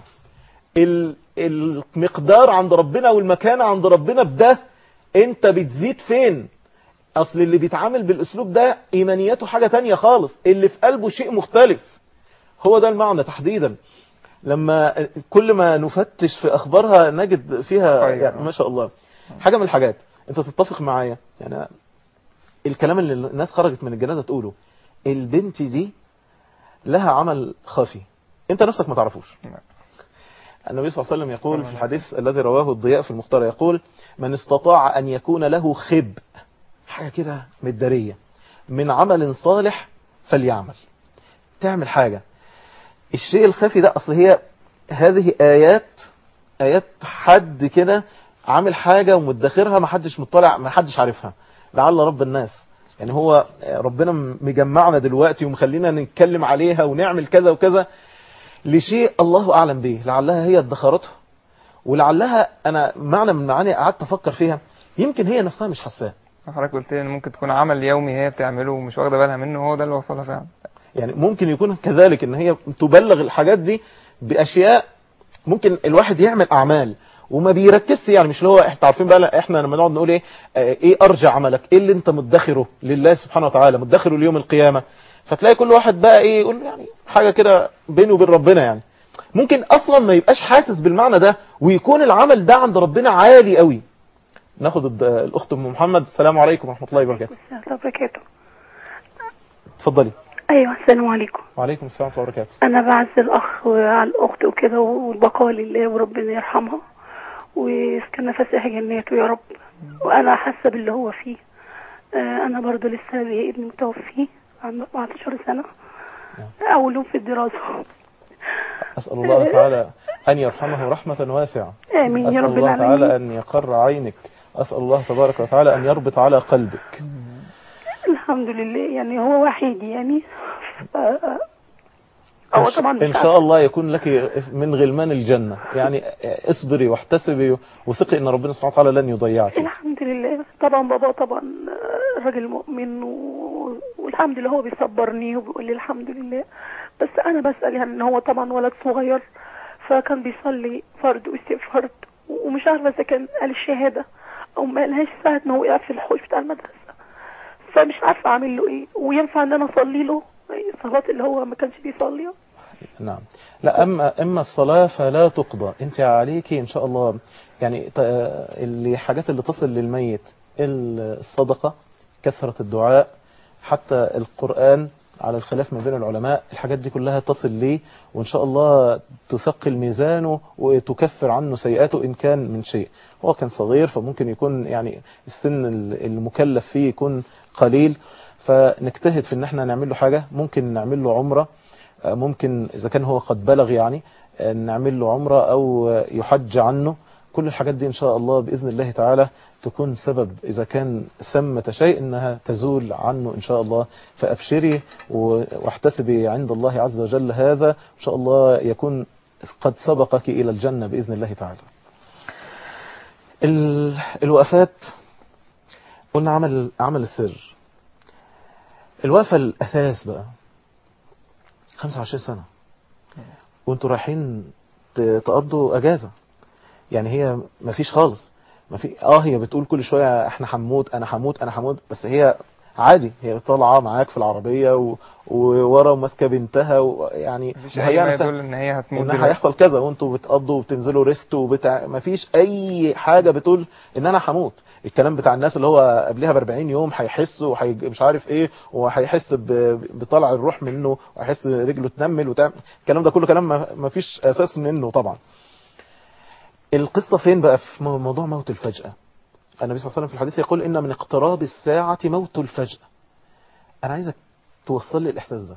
المقدار عند ربنا والمكانة عند ربنا بده انت بتزيد فين اصل اللي بيتعامل بالاسلوب ده ايمانياته حاجة تانية خالص اللي في قلبه شيء مختلف هو ده المعنى تحديدا لما كل ما نفتش في اخبارها نجد فيها يعني ما شاء الله حاجة من الحاجات انت تتفق معايا يعني الكلام اللي الناس خرجت من الجنازة تقوله البنت دي لها عمل خفي انت نفسك ما تعرفوش النبي صلى الله عليه وسلم يقول في الحديث الذي رواه الضياء في المختار يقول من استطاع أن يكون له خب حاجة كده مدارية من عمل صالح فليعمل تعمل حاجة الشيء الخفي ده أصل هي هذه آيات آيات حد كده عامل حاجة ومدخرها ما حدش مطلع ما حدش عارفها لعل رب الناس يعني هو ربنا مجمعنا دلوقتي ومخلينا نتكلم عليها ونعمل كذا وكذا لشيء الله أعلم به لعلها هي ادخرتها ولعلها أنا معنى من معاني قعدت أفكر فيها يمكن هي نفسها مش حساه حضرتك قلت لي ان ممكن تكون عمل يومي هي بتعمله ومش واخده بالها منه هو ده اللي وصلها فعلا يعني ممكن يكون كذلك ان هي تبلغ الحاجات دي باشياء ممكن الواحد يعمل اعمال وما بيركزش يعني مش اللي هو احنا عارفين بقى احنا لما نقعد نقول ايه آه، ايه ارجع عملك ايه اللي انت مدخره لله سبحانه وتعالى مدخره ليوم القيامه فتلاقي كل واحد بقى ايه يقول يعني حاجه كده بينه وبين ربنا يعني ممكن اصلا ما يبقاش حاسس بالمعنى ده ويكون العمل ده عند ربنا عالي قوي ناخد الد- الاخت ام محمد السلام عليكم ورحمه الله وبركاته السلام الله وبركاته اتفضلي ايوه السلام عليكم وعليكم السلام ورحمه الله وبركاته انا بعز الاخ على الاخت وكده والبقاء لله وربنا يرحمها ويسكننا فسيح جناته يا رب وانا حاسه باللي هو فيه آه، انا برضو لسه لي ابني متوفي عنده 14 سنه اول يوم في الدراسه اسال الله تعالى ان يرحمه رحمه واسعه امين يا أسأل رب الله تعالى العالمين أن يقر عينك أسأل الله تبارك وتعالى أن يربط على قلبك الحمد لله يعني هو وحيد يعني ف... هو طبعا مش إن شاء الله يكون لك من غلمان الجنة يعني اصبري واحتسبي وثقي أن ربنا سبحانه وتعالى لن يضيعك الحمد لله طبعا بابا طبعا راجل مؤمن و... والحمد لله هو بيصبرني وبيقول لي الحمد لله بس انا بسال يعني ان هو طبعا ولد صغير فكان بيصلي فرض ويسيب فرض ومش عارفه اذا كان قال الشهاده او ما قالهاش ساعه ما وقع في الحوش بتاع المدرسه فمش عارفه اعمل له ايه وينفع ان انا اصلي له الصلاه اللي هو ما كانش بيصليها نعم لا أما أما الصلاة فلا تقضى أنت عليكي إن شاء الله يعني ط- اللي حاجات اللي تصل للميت الصدقة كثرة الدعاء حتى القرآن على الخلاف ما بين العلماء الحاجات دي كلها تصل ليه وإن شاء الله تثقل ميزانه وتكفر عنه سيئاته إن كان من شيء هو كان صغير فممكن يكون يعني السن المكلف فيه يكون قليل فنجتهد في ان احنا نعمل له حاجة ممكن نعمل له عمرة ممكن إذا كان هو قد بلغ يعني نعمل له عمرة أو يحج عنه كل الحاجات دي إن شاء الله بإذن الله تعالى تكون سبب إذا كان ثمة شيء إنها تزول عنه إن شاء الله فأبشري واحتسبي عند الله عز وجل هذا إن شاء الله يكون قد سبقك إلى الجنة بإذن الله تعالى ال- الوقفات قلنا عمل عمل السر الوقفة الأساس بقى 25 سنة وانتوا رايحين ت- تقضوا اجازة يعني هي مفيش خالص ما في اه هي بتقول كل شوية احنا هنموت انا هموت انا هموت بس هي عادي هي طالعة معاك في العربية و- وورا ماسكة بنتها ويعني مفيش مهيئة اي ما نفسها يدل ان هي هتموت ان دلوقتي. هيحصل كذا وانتوا بتقضوا وبتنزلوا ريست وبتاع مفيش اي حاجه بتقول ان انا هموت الكلام بتاع الناس اللي هو قبلها ب 40 يوم هيحس وحي مش عارف ايه وهيحس ب- بطلع الروح منه وهيحس رجله تنمل وتعمل الكلام ده كله كلام ما- مفيش اساس منه طبعا القصه فين بقى في مو- موضوع موت الفجاه النبي صلى الله عليه وسلم في الحديث يقول ان من اقتراب الساعه موت الفجاه انا عايزك توصل لي الاحساس ده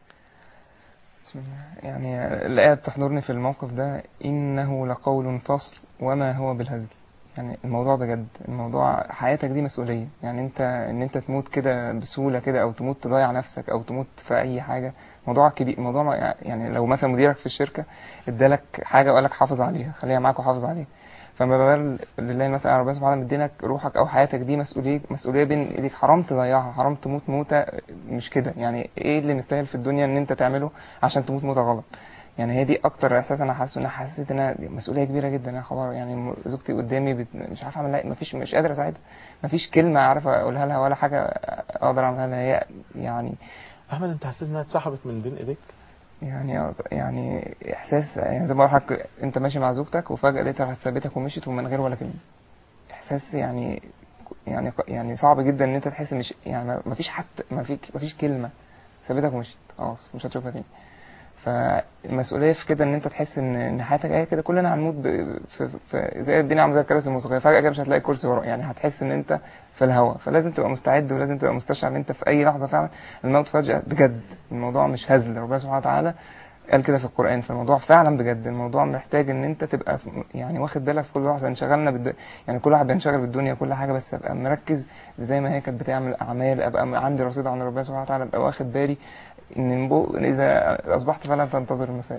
بسم الله. يعني الآية بتحضرني في الموقف ده إنه لقول فصل وما هو بالهزل يعني الموضوع بجد الموضوع حياتك دي مسؤولية يعني انت ان انت تموت كده بسهولة كده او تموت تضيع نفسك او تموت في اي حاجة موضوع كبير موضوع ما- يعني لو مثلا مديرك في الشركة ادالك حاجة وقالك حافظ عليها خليها معاك وحافظ عليها فما بال لله مثلا ربنا سبحانه مدينك روحك او حياتك دي مسؤوليه مسؤوليه بين ايديك حرام تضيعها حرام تموت موته مش كده يعني ايه اللي مستاهل في الدنيا ان انت تعمله عشان تموت موته غلط يعني هي دي اكتر احساس انا حاسه ان أنا حسيت ان أنا مسؤوليه كبيره جدا يا خبر يعني م- زوجتي قدامي بت... مش عارف اعمل لها مفيش مش قادر اساعدها مفيش كلمه عارف اقولها لها ولا حاجه اقدر اعملها لها هي يعني احمد انت حسيت انها اتسحبت من بين ايديك يعني يعني احساس يعني زي ما بقول لحضرتك انت ماشي مع زوجتك وفجاه لقيتها راحت سابتك ومشيت ومن غير ولا كلمه احساس يعني يعني يعني صعب جدا ان انت تحس مش يعني ما فيش حتى ما فيش ما فيش كلمه سابتك ومشيت خلاص مش هتشوفها تاني فالمسؤوليه في كده ان انت تحس ان ان حياتك جايه كده كلنا هنموت ب- في, في زي الدنيا عامله زي الكراسي الموسيقيه فجاه كده مش هتلاقي كرسي ورا يعني هتحس ان انت في الهواء فلازم تبقى مستعد ولازم تبقى مستشعر ان انت في اي لحظه فعلا الموت فجاه بجد الموضوع مش هزل ربنا سبحانه وتعالى قال كده في القرآن فالموضوع فعلا بجد الموضوع محتاج ان انت تبقى في- يعني واخد بالك في كل واحد انشغلنا بالد... يعني كل واحد بينشغل بالدنيا كل حاجة بس ابقى مركز زي ما هي كانت بتعمل اعمال ابقى عندي رصيد عن ربنا سبحانه وتعالى ابقى واخد بالي ان بو... اذا اصبحت فلا تنتظر المساء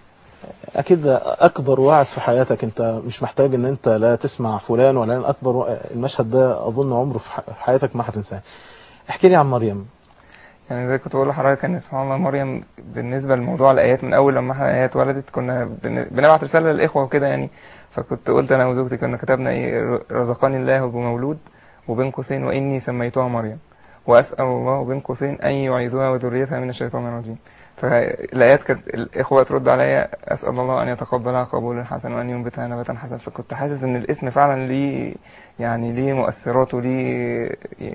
اكيد ده اكبر وعد في حياتك انت مش محتاج ان انت لا تسمع فلان ولا أنا اكبر وع- المشهد ده اظن عمره في ح- في حياتك ما هتنساه احكي لي عن مريم يعني زي كنت بقول لحضرتك ان سبحان الله مريم بالنسبه لموضوع الايات من اول لما احنا الايات ولدت كنا بن- بنبعت رساله للاخوه وكده يعني فكنت قلت انا وزوجتي كنا كتبنا ايه رزقني الله بمولود وبين قوسين واني سميتها مريم واسال الله بين قوسين ان يعيذها وذريتها من الشيطان الرجيم فالايات كانت الاخوه ترد عليا اسال الله ان يتقبلها قبولا حسنا وان ينبتها نباتا حسنا فكنت حاسس ان الاسم فعلا ليه يعني ليه مؤثرات وليه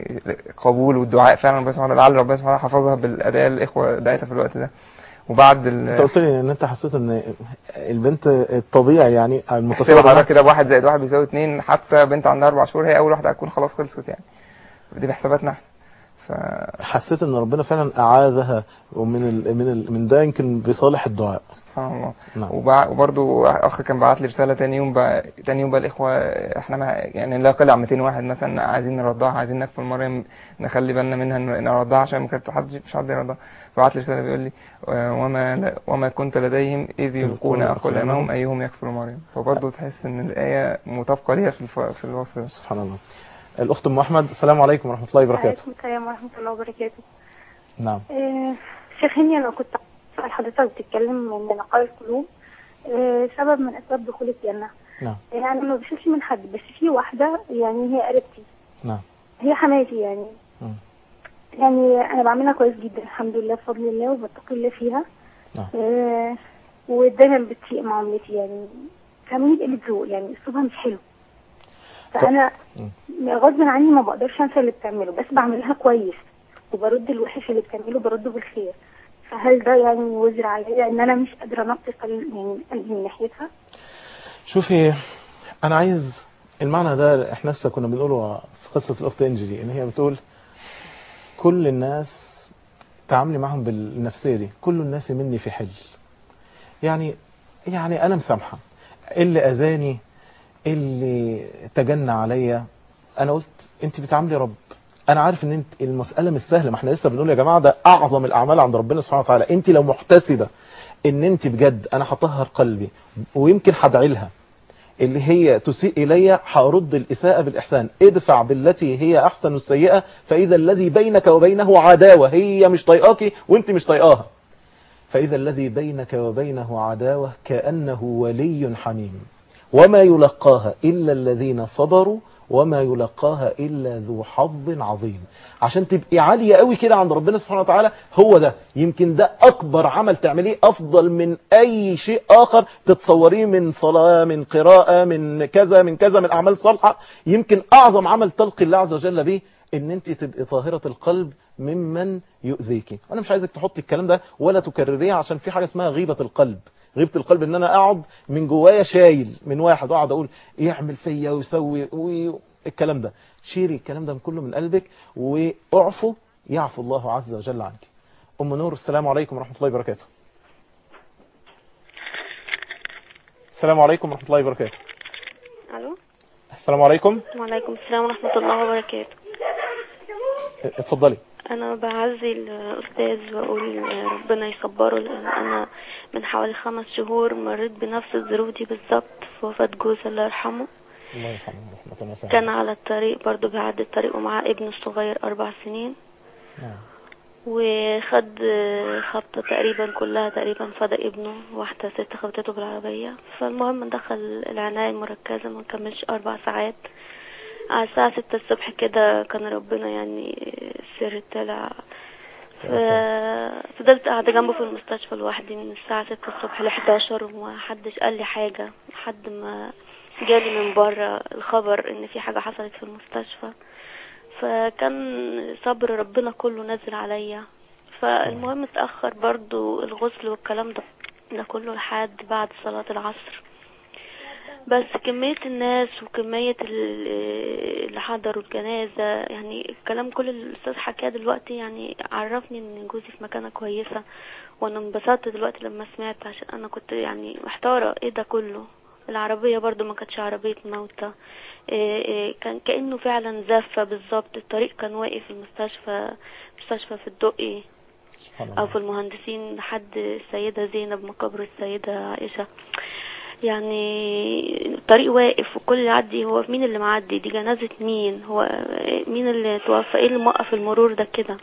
قبول والدعاء فعلا ربنا سبحانه وتعالى لعل ربنا سبحانه وتعالى حفظها بالاداء اللي الاخوه دعيتها في الوقت ده وبعد ال انت قلت لي ان انت حسيت ان البنت الطبيعي يعني تخيل المتصور حضرتك معاك كده بواحد زائد واحد بيساوي اتنين حتى بنت عندها اربع شهور هي اول واحده هتكون خلاص خلصت يعني دي بحساباتنا احنا ف حسيت ان ربنا فعلا اعاذها ومن ال من ال من ده يمكن بصالح الدعاء سبحان الله نعم وبع- وبرضه اخ كان بعت لي رساله تاني يوم بقى تاني يوم بقى الاخوه احنا ما يعني لا يقل عن 200 واحد مثلا عايزين نرضعها عايزين نكفل مريم نخلي بالنا منها إن نرضعها عشان ما كانت حد مش حد يرضعها فبعت لي رساله بيقول لي آه، وما لا وما كنت لديهم اذ يلقون اقلامهم ايهم يكفل مريم فبرضه تحس ان الايه مطابقه ليها في الف... في الوصف ده سبحان الله الاخت ام احمد السلام عليكم ورحمه الله وبركاته وعليكم السلام ورحمة الله وبركاته نعم آه، شيخ هاني أنا كنت أسأل حضرتك بتتكلم من نقاء القلوب آه، سبب من أسباب دخول الجنة نعم يعني ما بشوفش من حد بس في واحدة يعني هي قريبتي نعم هي حماتي يعني مم. يعني أنا بعملها كويس جدا الحمد لله بفضل الله وبتقي الله فيها نعم. آه، ودايما بتسيء معاملتي يعني فاهمني قلة ذوق يعني أسلوبها مش حلو فأنا غصب عني ما بقدرش انسى اللي بتعمله بس بعملها كويس وبرد الوحش اللي بتعمله برده بالخير فهل ده يعني وزر عليا ان انا مش قادره انقي قلب- يعني قلبي من ناحيتها شوفي انا عايز المعنى ده احنا لسه كنا بنقوله في قصه الاخت انجي دي ان هي بتقول كل الناس تعاملي معهم بالنفسيه دي كل الناس مني في حل يعني يعني انا مسامحه اللي اذاني اللي تجنى عليا انا قلت انت بتعاملي رب انا عارف ان انت المساله مش سهله ما احنا لسه بنقول يا جماعه ده اعظم الاعمال عند ربنا سبحانه وتعالى انت لو محتسبه ان انت بجد انا هطهر قلبي ويمكن هدعي لها اللي هي تسيء الي هرد الاساءه بالاحسان ادفع بالتي هي احسن السيئه فاذا الذي بينك وبينه عداوه هي مش طايقاكي وانت مش طايقاها فاذا الذي بينك وبينه عداوه كانه ولي حميم وما يلقاها الا الذين صبروا وما يلقاها الا ذو حظ عظيم عشان تبقي عاليه قوي كده عند ربنا سبحانه وتعالى هو ده يمكن ده اكبر عمل تعمليه افضل من اي شيء اخر تتصوريه من صلاه من قراءه من كذا من كذا من اعمال صالحه يمكن اعظم عمل تلقي الله عز وجل به ان انت تبقي طاهره القلب ممن يؤذيكي انا مش عايزك تحطي الكلام ده ولا تكرريه عشان في حاجه اسمها غيبه القلب غيبه القلب ان انا اقعد من جوايا شايل من واحد واقعد اقول يعمل فيا ويسوي وي... الكلام ده شيلي الكلام ده من كله من قلبك واعفو يعفو الله عز وجل عنك ام نور السلام عليكم ورحمه الله وبركاته السلام عليكم ورحمه الله وبركاته الو السلام عليكم وعليكم السلام ورحمة الله وبركاته اتفضلي انا بعزي الاستاذ واقول ربنا يصبره لان انا من حوالي خمس شهور مريت بنفس الظروف دي بالظبط في وفاة جوزي الله يرحمه الله يرحمه ورحمه الله كان على الطريق برضو بيعدي الطريق ومعاه ابنه الصغير اربع سنين نعم. وخد خبطة تقريبا كلها تقريبا فدى ابنه واحدة ست خبطته بالعربية فالمهم دخل العناية المركزة ما كملش أربع ساعات على الساعة ستة الصبح كده كان ربنا يعني السر طلع ف- فضلت قاعدة جنبه في المستشفى لوحدي من الساعة ستة الصبح لحداشر ومحدش قال لي حاجة لحد ما جالي من بره الخبر ان في حاجة حصلت في المستشفى فكان صبر ربنا كله نازل عليا فالمهم اتأخر برضو الغسل والكلام ده ده كله لحد بعد صلاة العصر بس كمية الناس وكمية ال- اللي حضروا الجنازة يعني الكلام كل اللي الأستاذ حكاه دلوقتي يعني عرفني إن جوزي في مكانة كويسة وأنا انبسطت دلوقتي لما سمعت عشان أنا كنت يعني محتارة إيه ده كله العربية برضو ما كانتش عربية موتى إيه إيه كان كأنه فعلا زفة بالظبط الطريق كان واقف المستشفى مستشفى في الدقي سبحان او الله في المهندسين لحد السيدة زينب مقابر السيدة عائشة يعني الطريق واقف وكل اللي يعدي هو مين اللي معدي دي جنازة مين هو مين اللي توفى ايه اللي موقف المرور ده كده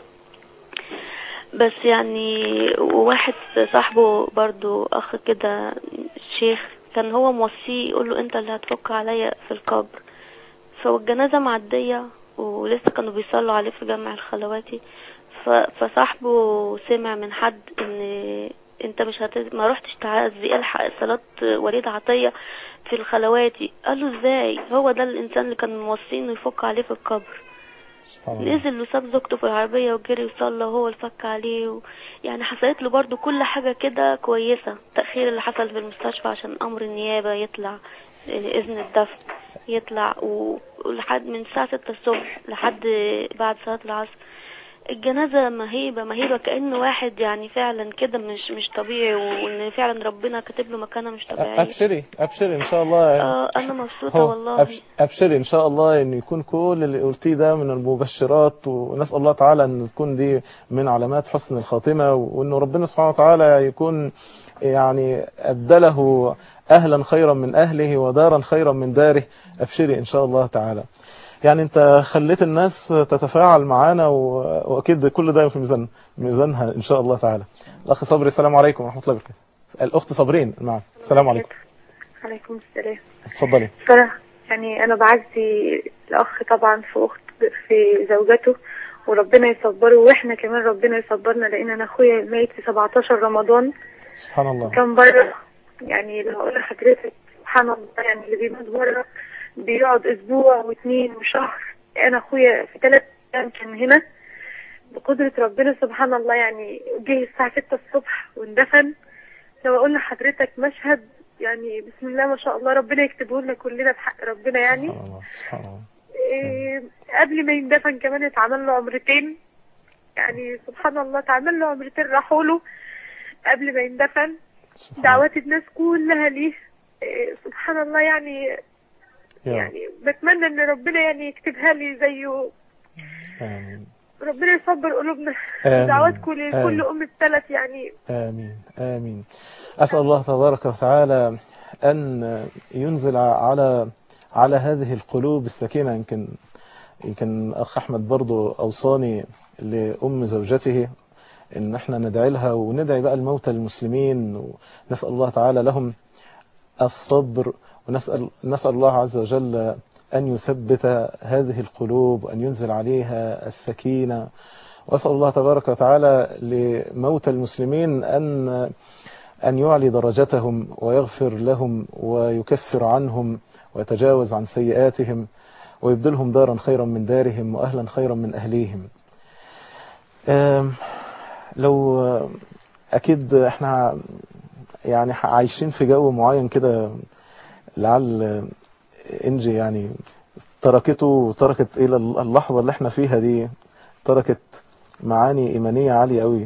بس يعني واحد صاحبه برضو اخ كده شيخ كان هو موصيه يقول له انت اللي هتفك عليا في القبر فالجنازة معدية ولسه كانوا بيصلوا عليه في جامع الخلواتي ف- فصاحبه سمع من حد ان انت مش هت... ما رحتش تعزي الحق صلاة وليد عطية في الخلواتي قال له ازاي هو ده الانسان اللي كان موصيه انه يفك عليه في القبر سبحان الله نزل وساب زوجته في العربية وجري وصلى وهو اللي فك عليه و... يعني حصلت له برضو كل حاجة كده كويسة التأخير اللي حصل في المستشفى عشان أمر النيابة يطلع آه، إذن الدفن يطلع و- ولحد من الساعة ستة الصبح لحد بعد صلاة العصر الجنازة مهيبة مهيبة كأنه واحد يعني فعلا كده مش مش طبيعي وإن فعلا ربنا كاتب له مكانة مش طبيعية ابشري ابشري ان شاء الله اه أنا مبسوطة هو والله أبش- ابشري ان شاء الله ان يكون كل اللي قلتيه ده من المبشرات ونسال الله تعالى ان تكون دي من علامات حسن الخاتمه وانه ربنا سبحانه وتعالى يكون يعني ابدله اهلا خيرا من اهله ودارا خيرا من داره ابشري ان شاء الله تعالى يعني انت خليت الناس تتفاعل معانا و- واكيد كل ده في ميزان ميزانها ان شاء الله تعالى الاخ صبري السلام عليكم ورحمه الله وبركاته الاخت صابرين معك السلام عليكم عليكم السلام اتفضلي صراحة يعني أنا بعزي الأخ طبعا في أخت في زوجته وربنا يصبره وإحنا كمان ربنا يصبرنا لأن أنا أخويا ميت في 17 رمضان سبحان الله كان بره يعني لو أقول لحضرتك سبحان الله يعني اللي بيموت بره بيقعد أسبوع واثنين وشهر أنا أخويا في ثلاث أيام كان هنا بقدرة ربنا سبحان الله يعني جه الساعة 6 الصبح واندفن لو أقول لحضرتك مشهد يعني بسم الله ما شاء الله ربنا يكتبه لنا كلنا بحق ربنا يعني سبحان الله سبحان الله إيه قبل ما يندفن كمان اتعمل له عمرتين يعني سبحان الله اتعمل له عمرتين راحوا له قبل ما يندفن سبحان دعوات الناس كلها ليه إيه سبحان الله يعني يا رب. يعني بتمنى ان ربنا يعني يكتبها لي زيه آمين ربنا يصبر قلوبنا آمين. دعوات كل آمين. كل ام الثلاث يعني آمين آمين أسأل الله تبارك وتعالى أن ينزل على على هذه القلوب السكينة يمكن يمكن أخ أحمد برضو أوصاني لأم زوجته إن احنا ندعي لها وندعي بقى الموتى المسلمين ونسأل الله تعالى لهم الصبر ونسأل نسأل الله عز وجل أن يثبت هذه القلوب وأن ينزل عليها السكينة وأسأل الله تبارك وتعالى لموتى المسلمين أن أن يعلي درجتهم ويغفر لهم ويكفر عنهم ويتجاوز عن سيئاتهم ويبدلهم دارا خيرا من دارهم وأهلا خيرا من أهليهم آم، لو أكيد احنا يعني عايشين في جو معين كده لعل انجي يعني تركته وتركت الى اللحظة اللي احنا فيها دي تركت معاني ايمانية عالية قوي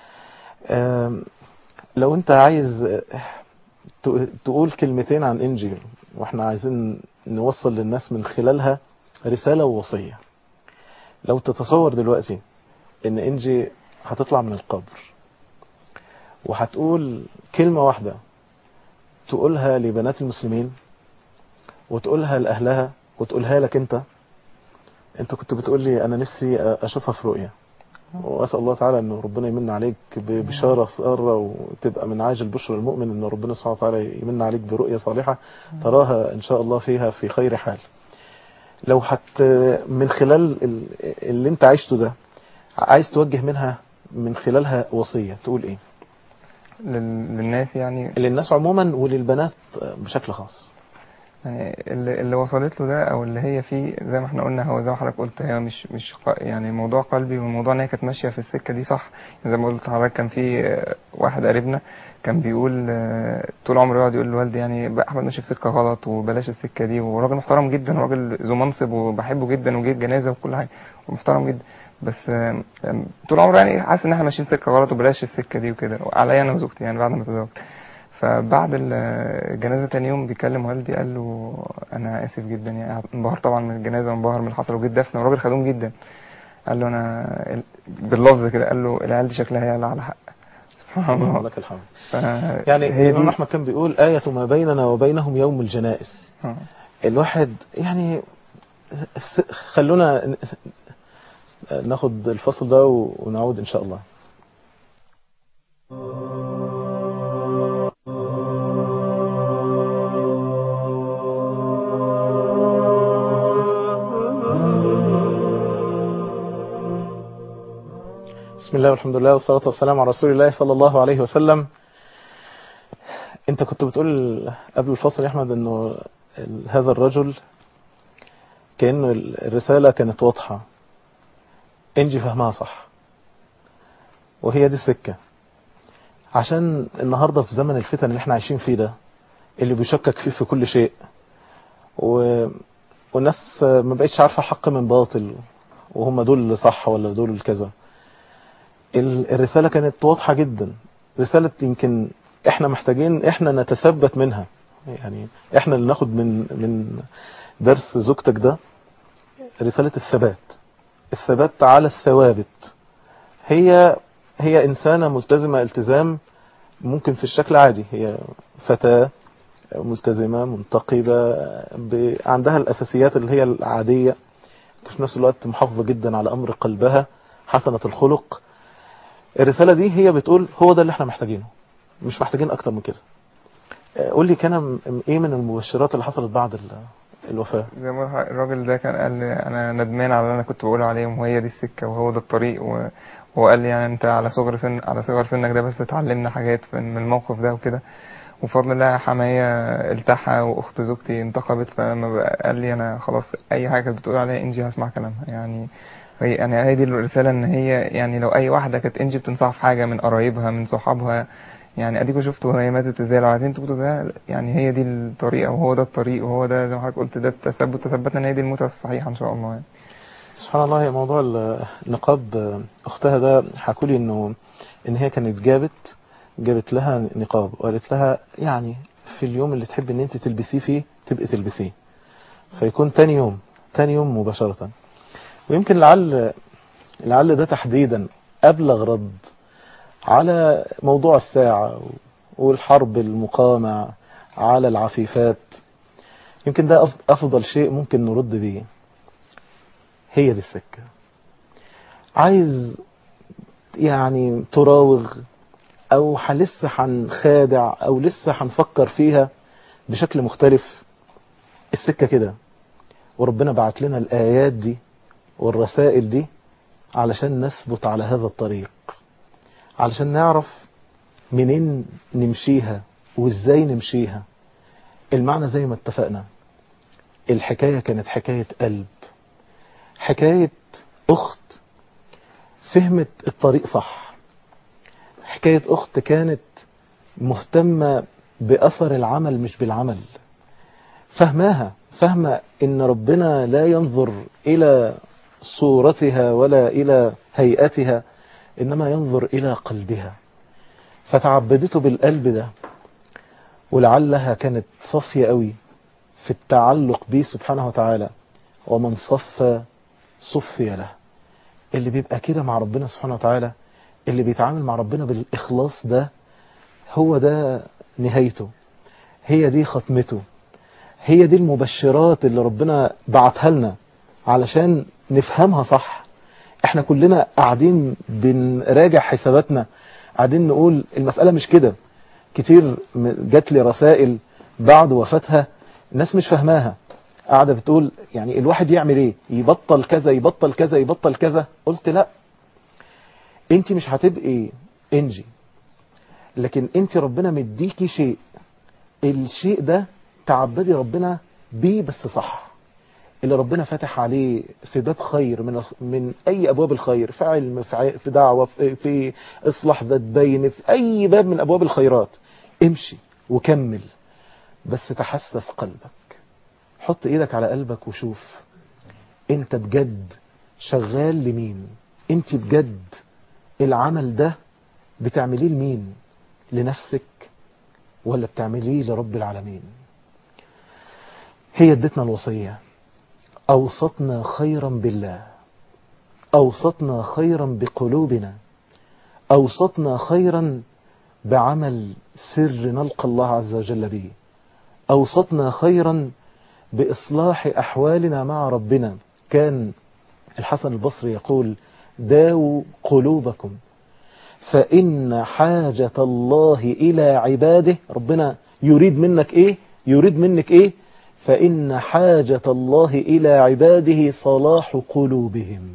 آم، لو انت عايز ت- تقول كلمتين عن انجي واحنا عايزين نوصل للناس من خلالها رسالة ووصية لو تتصور دلوقتي ان انجي هتطلع من القبر وهتقول كلمة واحدة تقولها لبنات المسلمين وتقولها لأهلها وتقولها لك انت انت كنت بتقول لي انا نفسي اشوفها في رؤية واسال الله تعالى ان ربنا يمن عليك ببشاره ساره وتبقى من عاجل بشر المؤمن ان ربنا سبحانه وتعالى يمن عليك برؤيه صالحه تراها ان شاء الله فيها في خير حال لو حت من خلال ال- اللي انت عشته ده عايز توجه منها من خلالها وصيه تقول ايه لل- للناس يعني للناس عموما وللبنات بشكل خاص يعني اللي, اللي وصلت له ده او اللي هي فيه زي ما احنا قلنا هو زي ما حضرتك قلت هي مش مش ق- يعني موضوع قلبي والموضوع ان هي كانت ماشيه في السكه دي صح زي ما قلت لحضرتك كان في آه، واحد قريبنا كان بيقول آه، طول عمره يقعد يقول لوالدي يعني بقى احمد ماشي في سكه غلط وبلاش السكه دي وراجل محترم جدا وراجل ذو منصب وبحبه جدا وجيت جنازه وكل حاجه ومحترم جدا بس آه، آه، طول عمره يعني حاسس ان احنا ماشيين سكه غلط وبلاش السكه دي وكده عليا انا وزوجتي يعني بعد ما تزوجت فبعد ال- الجنازة تاني يوم بيكلم والدي قال له أنا آسف جدا يعني انبهر طبعا من الجنازة وانبهر من اللي حصل وجيت دفن وراجل خدوم جدا قال له أنا ال- باللفظ كده قال له العيال دي شكلها هي اللي على حق سبحان اللهم الله لك الحمد ف- يعني هي الإمام دي أحمد كان بيقول آية ما بيننا وبينهم يوم الجنائز آه. الواحد يعني س- خلونا ن- ناخد الفصل ده و- ونعود إن شاء الله بسم الله والحمد لله والصلاة والسلام على رسول الله صلى الله عليه وسلم انت كنت بتقول قبل الفصل يا احمد انه ال- هذا الرجل كأنه ال- الرسالة كانت واضحة انجي فهمها صح وهي دي السكة عشان النهاردة في زمن الفتن اللي احنا عايشين فيه ده اللي بيشكك فيه في كل شيء و... والناس ما بقتش عارفة الحق من باطل وهم دول اللي صح ولا دول الكذا ال- الرسالة كانت واضحة جدا رسالة يمكن احنا محتاجين احنا نتثبت منها يعني احنا اللي ناخد من من درس زوجتك ده رسالة الثبات الثبات على الثوابت هي هي إنسانة ملتزمة التزام ممكن في الشكل عادي هي فتاة ملتزمة منتقبة ب... عندها الأساسيات اللي هي العادية في نفس الوقت محافظة جدا على أمر قلبها حسنة الخلق الرسالة دي هي بتقول هو ده اللي احنا محتاجينه مش محتاجين أكتر من كده قول لي كان م- ايه من المبشرات اللي حصلت بعد ال- الوفاة زي ما قلت الراجل ده كان قال لي انا ندمان على اللي انا كنت بقوله عليهم وهي دي السكه وهو ده الطريق و- وهو قال لي يعني انت على صغر سن على صغر سنك ده بس اتعلمنا حاجات من من الموقف ده وكده وفضل الله حماية التحى واخت زوجتي انتخبت فما بقى- قال لي انا خلاص اي حاجه كانت بتقول عليها انجي هسمع كلامها يعني هي يعني هي دي الرساله ان هي يعني لو اي واحده كانت انجي بتنصح في حاجه من قرايبها من صحابها يعني اديكوا شفتوا وهي ماتت ازاي لو عايزين تموتوا زيها يعني هي دي الطريقه وهو ده الطريق وهو ده زي ما حضرتك قلت ده التثبت تثبتنا ان هي دي الموتة الصحيحه ان شاء الله يعني سبحان الله هي موضوع النقاب اختها ده حكوا لي انه ان هي كانت جابت جابت لها نقاب وقالت لها يعني في اليوم اللي تحب ان انت تلبسيه فيه تبقي تلبسيه فيكون تاني يوم تاني يوم مباشرة ويمكن لعل لعل ده تحديدا ابلغ رد على موضوع الساعة والحرب المقامة على العفيفات يمكن ده أف- افضل شيء ممكن نرد بيه هي دي السكة عايز يعني تراوغ او ح- لسه هنخادع او لسه هنفكر فيها بشكل مختلف السكة كده وربنا بعت لنا الآيات دي والرسائل دي علشان نثبت على هذا الطريق علشان نعرف منين نمشيها وازاي نمشيها المعنى زي ما اتفقنا الحكاية كانت حكاية قلب حكاية أخت فهمت الطريق صح حكاية أخت كانت مهتمة بأثر العمل مش بالعمل فهماها فهمة إن ربنا لا ينظر إلى صورتها ولا إلى هيئتها إنما ينظر إلى قلبها فتعبدته بالقلب ده ولعلها كانت صافية قوي في التعلق به سبحانه وتعالى ومن صفى صفي له اللي بيبقى كده مع ربنا سبحانه وتعالى اللي بيتعامل مع ربنا بالإخلاص ده هو ده نهايته هي دي ختمته هي دي المبشرات اللي ربنا بعتها لنا علشان نفهمها صح احنا كلنا قاعدين بنراجع حساباتنا قاعدين نقول المسألة مش كده كتير م- جات لي رسائل بعد وفاتها الناس مش فاهماها قاعدة بتقول يعني الواحد يعمل ايه يبطل كذا يبطل كذا يبطل كذا قلت لا انت مش هتبقي انجي لكن انت ربنا مديكي شيء الشيء ده تعبدي ربنا بيه بس صح اللي ربنا فتح عليه في باب خير من من اي ابواب الخير في علم في, ع- في دعوه في, في اصلاح ذات بين في اي باب من ابواب الخيرات امشي وكمل بس تحسس قلبك حط ايدك على قلبك وشوف انت بجد شغال لمين انت بجد العمل ده بتعمليه لمين لنفسك ولا بتعمليه لرب العالمين هي ادتنا الوصية أوصتنا خيرا بالله أوصتنا خيرا بقلوبنا أوصتنا خيرا بعمل سر نلقى الله عز وجل به أوصتنا خيرا بإصلاح أحوالنا مع ربنا كان الحسن البصري يقول داووا قلوبكم فإن حاجة الله إلى عباده ربنا يريد منك إيه يريد منك إيه فإن حاجة الله إلى عباده صلاح قلوبهم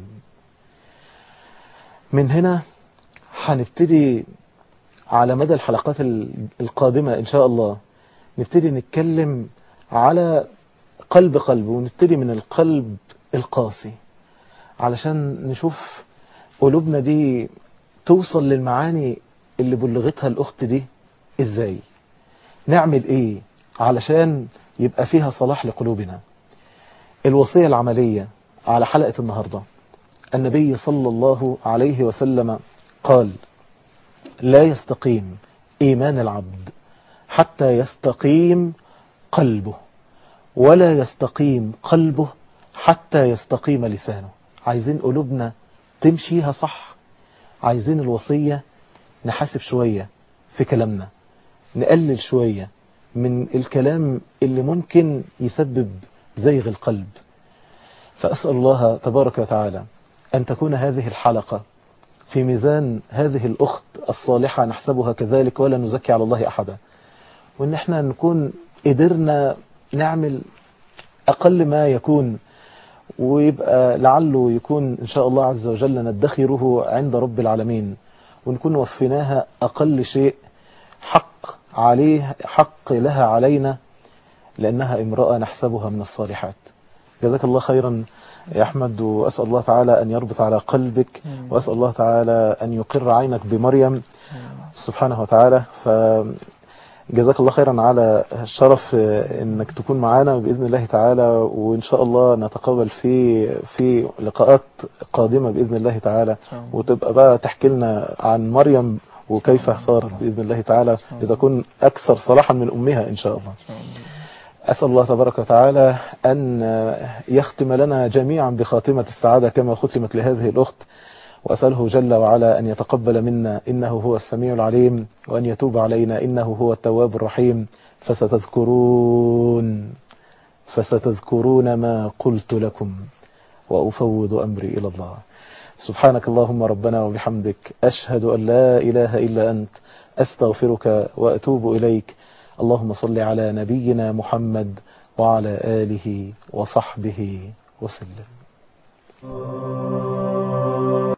من هنا هنبتدي على مدى الحلقات القادمة إن شاء الله نبتدي نتكلم على قلب قلب ونبتدي من القلب القاسي علشان نشوف قلوبنا دي توصل للمعاني اللي بلغتها الأخت دي إزاي نعمل إيه علشان يبقى فيها صلاح لقلوبنا الوصية العملية على حلقة النهاردة النبي صلى الله عليه وسلم قال لا يستقيم إيمان العبد حتى يستقيم قلبه ولا يستقيم قلبه حتى يستقيم لسانه عايزين قلوبنا تمشيها صح عايزين الوصية نحاسب شوية في كلامنا نقلل شوية من الكلام اللي ممكن يسبب زيغ القلب فأسأل الله تبارك وتعالى أن تكون هذه الحلقة في ميزان هذه الأخت الصالحة نحسبها كذلك ولا نزكي على الله أحدا وإن احنا نكون قدرنا نعمل أقل ما يكون ويبقى لعله يكون إن شاء الله عز وجل ندخره عند رب العالمين ونكون وفيناها أقل شيء حق عليه حق لها علينا لأنها امرأة نحسبها من الصالحات جزاك الله خيرا يا أحمد وأسأل الله تعالى أن يربط على قلبك وأسأل الله تعالى أن يقر عينك بمريم سبحانه وتعالى فجزاك الله خيرا على الشرف أنك تكون معنا بإذن الله تعالى وإن شاء الله نتقابل في في لقاءات قادمة بإذن الله تعالى وتبقى بقى تحكي لنا عن مريم وكيف صارت بإذن الله تعالى لتكون أكثر صلاحا من أمها إن شاء الله أسأل الله تبارك وتعالى أن يختم لنا جميعا بخاتمة السعادة كما ختمت لهذه الأخت وأسأله جل وعلا أن يتقبل منا إنه هو السميع العليم وأن يتوب علينا إنه هو التواب الرحيم فستذكرون فستذكرون ما قلت لكم وأفوض أمري إلى الله سبحانك اللهم ربنا وبحمدك أشهد أن لا إله إلا أنت أستغفرك وأتوب إليك اللهم صل على نبينا محمد وعلى آله وصحبه وسلم